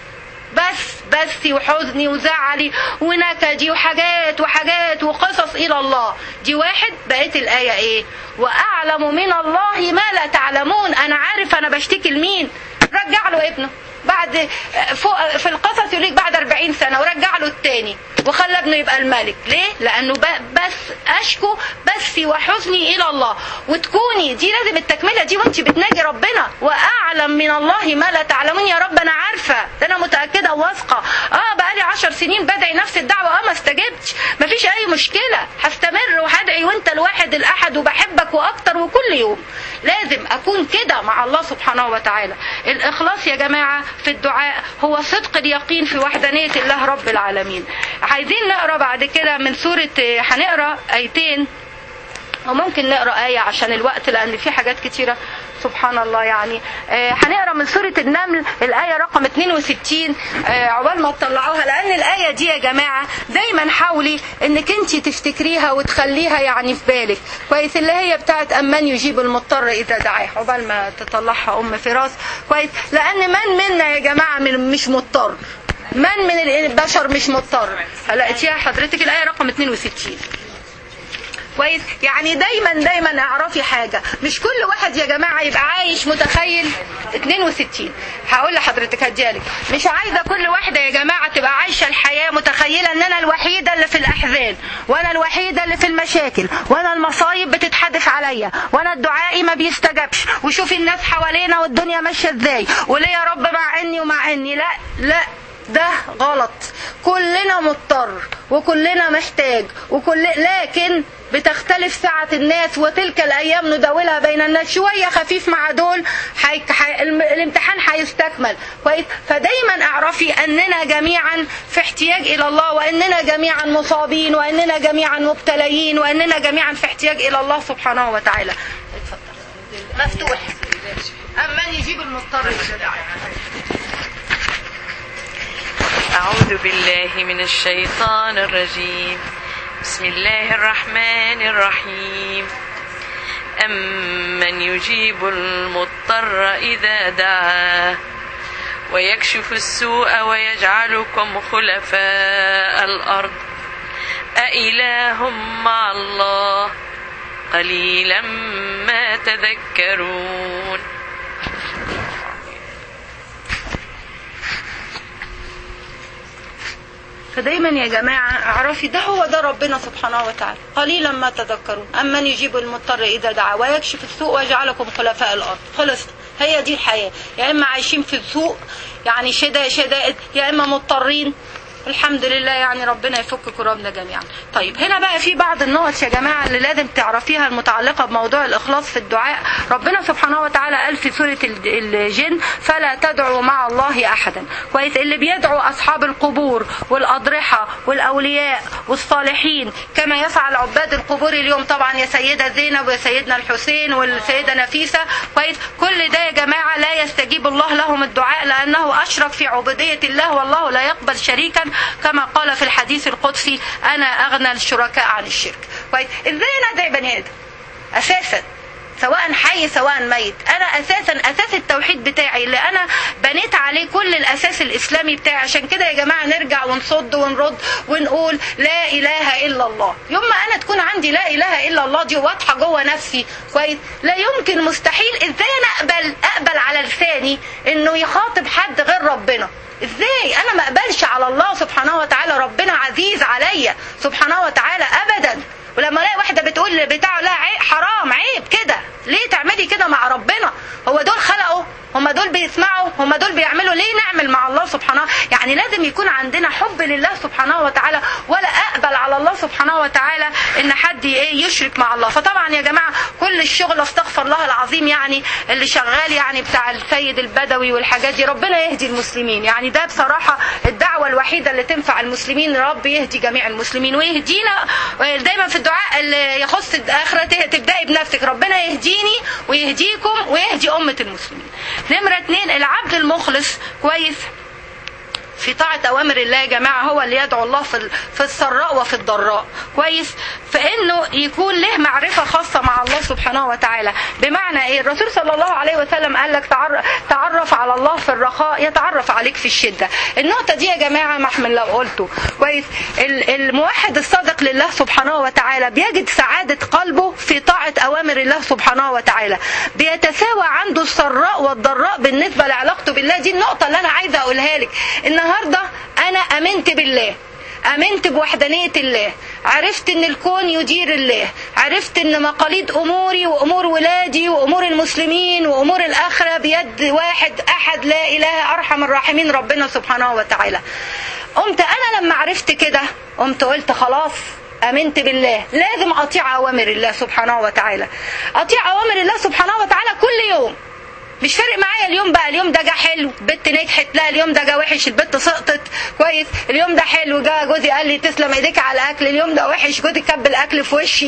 بس بثي وحزني وزعلي ونكدي وحاجات وحاجات وقصص الى الله دي واحد بقيت الايه ايه واعلم من الله ما لا تعلمون انا عارف انا بشتكي لمين رجع له ابنه بعد فوق في القصص يقول لك بعد 40 سنه ورجع له التاني وخلى ابنه يبقى الملك ليه لانه ب- بس اشكو بثي وحزني الى الله وتكوني دي لازم التكمله دي وانت بتناجي ربنا واعلم من الله ما لا تعلمون يا رب انا عارفه ده انا متاكده وواثقه اه بقالي عشر سنين بدعي نفس الدعوه اه ما استجبتش مفيش اي مشكله هستمر وهدعي وانت الواحد الاحد وبحبك واكتر وكل يوم لازم اكون كده مع الله سبحانه وتعالى الاخلاص يا جماعه في الدعاء هو صدق اليقين في وحدانيه الله رب العالمين عايزين نقرا بعد كده من سوره هنقرا ايتين وممكن نقرا ايه عشان الوقت لان في حاجات كتيره سبحان الله يعني آه، هنقرا من سوره النمل الايه رقم 62 آه، عقبال ما تطلعوها لان الايه دي يا جماعه دايما حاولي انك انت تفتكريها وتخليها يعني في بالك كويس اللي هي بتاعت امن يجيب المضطر اذا دعاه عقبال ما تطلعها ام فراس كويس لان من منا يا جماعه من مش مضطر من من البشر مش مضطر لقيتيها حضرتك الايه رقم 62 كويس يعني دايما دايما اعرفي حاجه مش كل واحد يا جماعه يبقى عايش متخيل 62 هقول لحضرتك هديالك مش عايزه كل واحده يا جماعه تبقى عايشه الحياه متخيله ان انا الوحيده اللي في الاحزان وانا الوحيده اللي في المشاكل وانا المصايب بتتحدف عليا وانا الدعائي ما بيستجابش وشوفي الناس حوالينا والدنيا ماشيه ازاي وليه يا رب مع اني ومع اني لا لا ده غلط كلنا مضطر وكلنا محتاج وكل لكن بتختلف سعة الناس وتلك الأيام نداولها بين الناس شوية خفيف مع دول حي... حي... الم- الامتحان هيستكمل كويس فدايما اعرفي أننا جميعا في احتياج إلى الله وأننا جميعا مصابين وأننا جميعا مبتليين وأننا جميعا في احتياج إلى الله سبحانه وتعالى اتفضل مفتوح أمن يجيب المضطر إذا دعاه أعوذ بالله من الشيطان الرجيم بسم الله الرحمن الرحيم أمن يجيب المضطر إذا دعاه ويكشف السوء ويجعلكم خلفاء الأرض أإله مع الله قليلا ما تذكرون فدايما يا جماعة اعرفي ده هو ده ربنا سبحانه وتعالى قليلا ما تذكرون أمن يجيب المضطر إذا دعا ويكشف السوء ويجعلكم خلفاء الأرض خلص هي دي الحياه يا اما عايشين في سوء يعني شدائد شدائد يا اما مضطرين الحمد لله يعني ربنا يفك كرامنا جميعا طيب هنا بقى في بعض النقط يا جماعة اللي لازم تعرفيها المتعلقة بموضوع الإخلاص في الدعاء ربنا سبحانه وتعالى قال في سورة الجن فلا تدعوا مع الله أحدا كويس اللي بيدعوا أصحاب القبور والأضرحة والأولياء والصالحين كما يفعل عباد القبور اليوم طبعا يا سيدة زينب ويا سيدنا الحسين والسيدة نفيسة كويس كل ده يا جماعة لا يستجيب الله لهم الدعاء لأنه أشرك في عبودية الله والله لا يقبل شريكا كما قال في الحديث القدسي انا اغنى الشركاء عن الشرك كويس ازاي انا ادعي بني ادم اساسا سواء حي سواء ميت انا اساسا اساس التوحيد بتاعي اللي انا بنيت عليه كل الاساس الاسلامي بتاعي عشان كده يا جماعه نرجع ونصد ونرد ونقول لا اله الا الله يوم ما انا تكون عندي لا اله الا الله دي واضحه جوه نفسي كويس لا يمكن مستحيل ازاي انا اقبل اقبل على لساني انه يخاطب حد غير ربنا ازاي انا ما اقبلش على الله سبحانه وتعالى ربنا عزيز عليا سبحانه وتعالى ابدا ولما الاقي واحده بتقول بتاعه لا عيب حرام عيب كده ليه تعملي كده مع ربنا هو دول خلقوا هم دول بيسمعوا هم دول بيعملوا ليه نعمل مع الله سبحانه يعني لازم يكون عندنا حب لله سبحانه وتعالى ولا اقبل على الله سبحانه وتعالى ان حد ايه يشرك مع الله فطبعا يا جماعه كل الشغل استغفر الله العظيم يعني اللي شغال يعني بتاع السيد البدوي والحاجات دي ربنا يهدي المسلمين يعني ده بصراحه الدعوه الوحيده اللي تنفع المسلمين رب يهدي جميع المسلمين ويهدينا دايما في الدعاء اللي يخص الاخره تبداي بنفسك ربنا يهديني ويهديكم ويهدي امه المسلمين نمرة اتنين العبد المخلص كويس في طاعة أوامر الله يا جماعة هو اللي يدعو الله في في السراء وفي الضراء كويس فإنه يكون له معرفة خاصة مع الله سبحانه وتعالى بمعنى إيه الرسول صلى الله عليه وسلم قال لك تعرف, تعرف على الله في الرخاء يتعرف عليك في الشدة النقطة دي يا جماعة محمد لو قلته كويس الموحد الصادق لله سبحانه وتعالى بيجد سعادة قلبه في طاعة أوامر الله سبحانه وتعالى بيتساوى عنده السراء والضراء بالنسبة لعلاقته بالله دي النقطة اللي أنا عايزة أقولها لك النهاردة أنا أمنت بالله امنت بوحدانيه الله عرفت ان الكون يدير الله عرفت ان مقاليد اموري وامور ولادي وامور المسلمين وامور الاخره بيد واحد احد لا اله ارحم الراحمين ربنا سبحانه وتعالى قمت انا لما عرفت كده قمت قلت خلاص امنت بالله لازم اطيع اوامر الله سبحانه وتعالى اطيع اوامر الله سبحانه وتعالى كل يوم مش فارق معايا اليوم بقى اليوم ده جه حلو البت نجحت لا اليوم ده جه وحش البت سقطت كويس اليوم ده حلو جه جوزي قال لي تسلم ايديك على الاكل اليوم ده وحش جوزي كب الاكل في وشي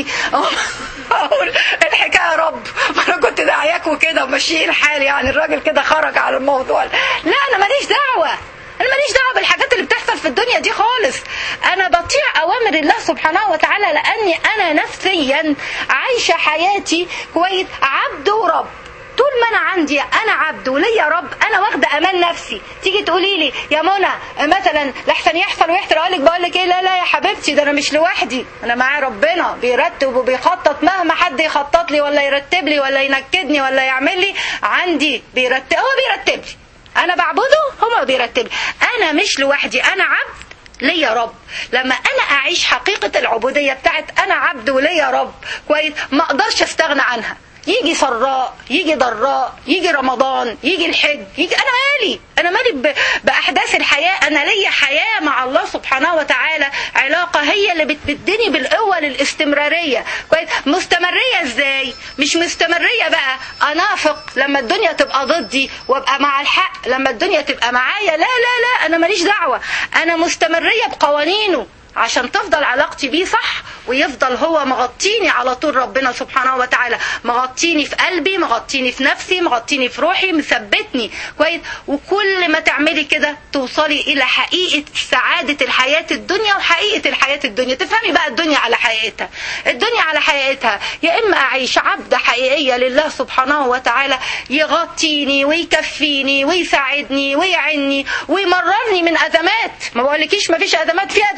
اقول الحكايه يا رب ما انا كنت داعياك وكده وماشيين الحال يعني الراجل كده خرج على الموضوع لا انا ماليش دعوه انا ماليش دعوه بالحاجات اللي بتحصل في الدنيا دي خالص انا بطيع اوامر الله سبحانه وتعالى لاني انا نفسيا عايشه حياتي كويس عبد ورب طول ما انا عندي انا عبد وليا رب انا واخده امان نفسي تيجي تقولي لي يا منى مثلا لحسن يحصل ويحصل اقول لك بقول لك ايه لا لا يا حبيبتي ده انا مش لوحدي انا معايا ربنا بيرتب وبيخطط مهما حد يخطط لي ولا يرتب لي ولا ينكدني ولا يعمل لي عندي بيرتب هو بيرتب لي انا بعبده هو بيرتب لي انا مش لوحدي انا عبد ليا رب لما انا اعيش حقيقه العبوديه بتاعت انا عبد وليا رب كويس ما اقدرش استغنى عنها يجي سراء يجي ضراء يجي رمضان يجي الحج يجي انا مالي انا مالي باحداث الحياه انا ليا حياه مع الله سبحانه وتعالى علاقه هي اللي بتبدني بالقوه للاستمراريه كويس مستمريه ازاي مش مستمريه بقى انافق لما الدنيا تبقى ضدي وابقى مع الحق لما الدنيا تبقى معايا لا لا لا انا ماليش دعوه انا مستمريه بقوانينه عشان تفضل علاقتي بيه صح ويفضل هو مغطيني على طول ربنا سبحانه وتعالى مغطيني في قلبي مغطيني في نفسي مغطيني في روحي مثبتني كويس وكل ما تعملي كده توصلي الى حقيقه سعاده الحياه الدنيا وحقيقه الحياه الدنيا تفهمي بقى الدنيا على حقيقتها الدنيا على حقيقتها يا اما اعيش عبده حقيقيه لله سبحانه وتعالى يغطيني ويكفيني ويساعدني ويعني ويمررني من ازمات ما بقولكيش ما فيش ازمات في ازمات على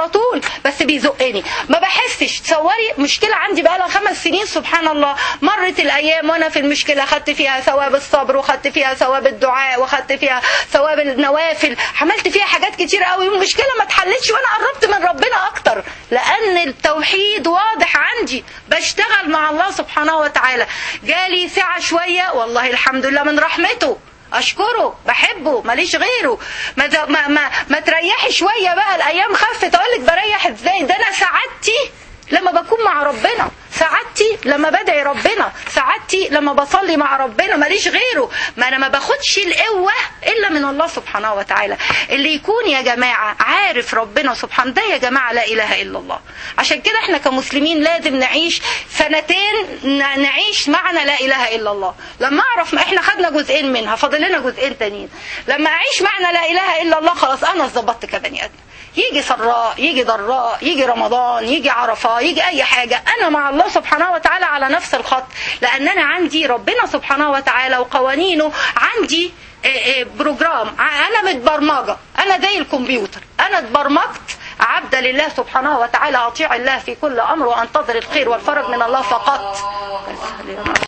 طول بس بيزقني ما بحسش تصوري مشكله عندي بقى لها خمس سنين سبحان الله مرت الايام وانا في المشكله خدت فيها ثواب الصبر وخدت فيها ثواب الدعاء وخدت فيها ثواب النوافل عملت فيها حاجات كتير قوي والمشكله ما اتحلتش وانا قربت من ربنا اكتر لان التوحيد واضح عندي بشتغل مع الله سبحانه وتعالى جالي سعه شويه والله الحمد لله من رحمته اشكره بحبه ماليش غيره ما ت- ما ما, ما تريحي شويه بقى الايام خفت اقول لك بريح ازاي ده انا سعادتي لما بكون مع ربنا سعادتي لما بدعي ربنا سعادتي لما بصلي مع ربنا ماليش غيره ما انا ما باخدش القوه الا من الله سبحانه وتعالى اللي يكون يا جماعه عارف ربنا سبحانه ده يا جماعه لا اله الا الله عشان كده احنا كمسلمين لازم نعيش سنتين ن- نعيش معنى لا اله الا الله لما اعرف ما احنا خدنا جزئين منها فاضل لنا جزئين تانيين لما اعيش معنى لا اله الا الله خلاص انا اتظبطت كبني ادم يجي سراء يجي ضراء يجي رمضان يجي عرفة يجي أي حاجة أنا مع الله سبحانه وتعالى على نفس الخط لأن أنا عندي ربنا سبحانه وتعالى وقوانينه عندي آه، آه، بروجرام ع- أنا متبرمجة أنا زي الكمبيوتر أنا اتبرمجت عبد لله سبحانه وتعالى أطيع الله في كل أمر وأنتظر الخير والفرج من الله فقط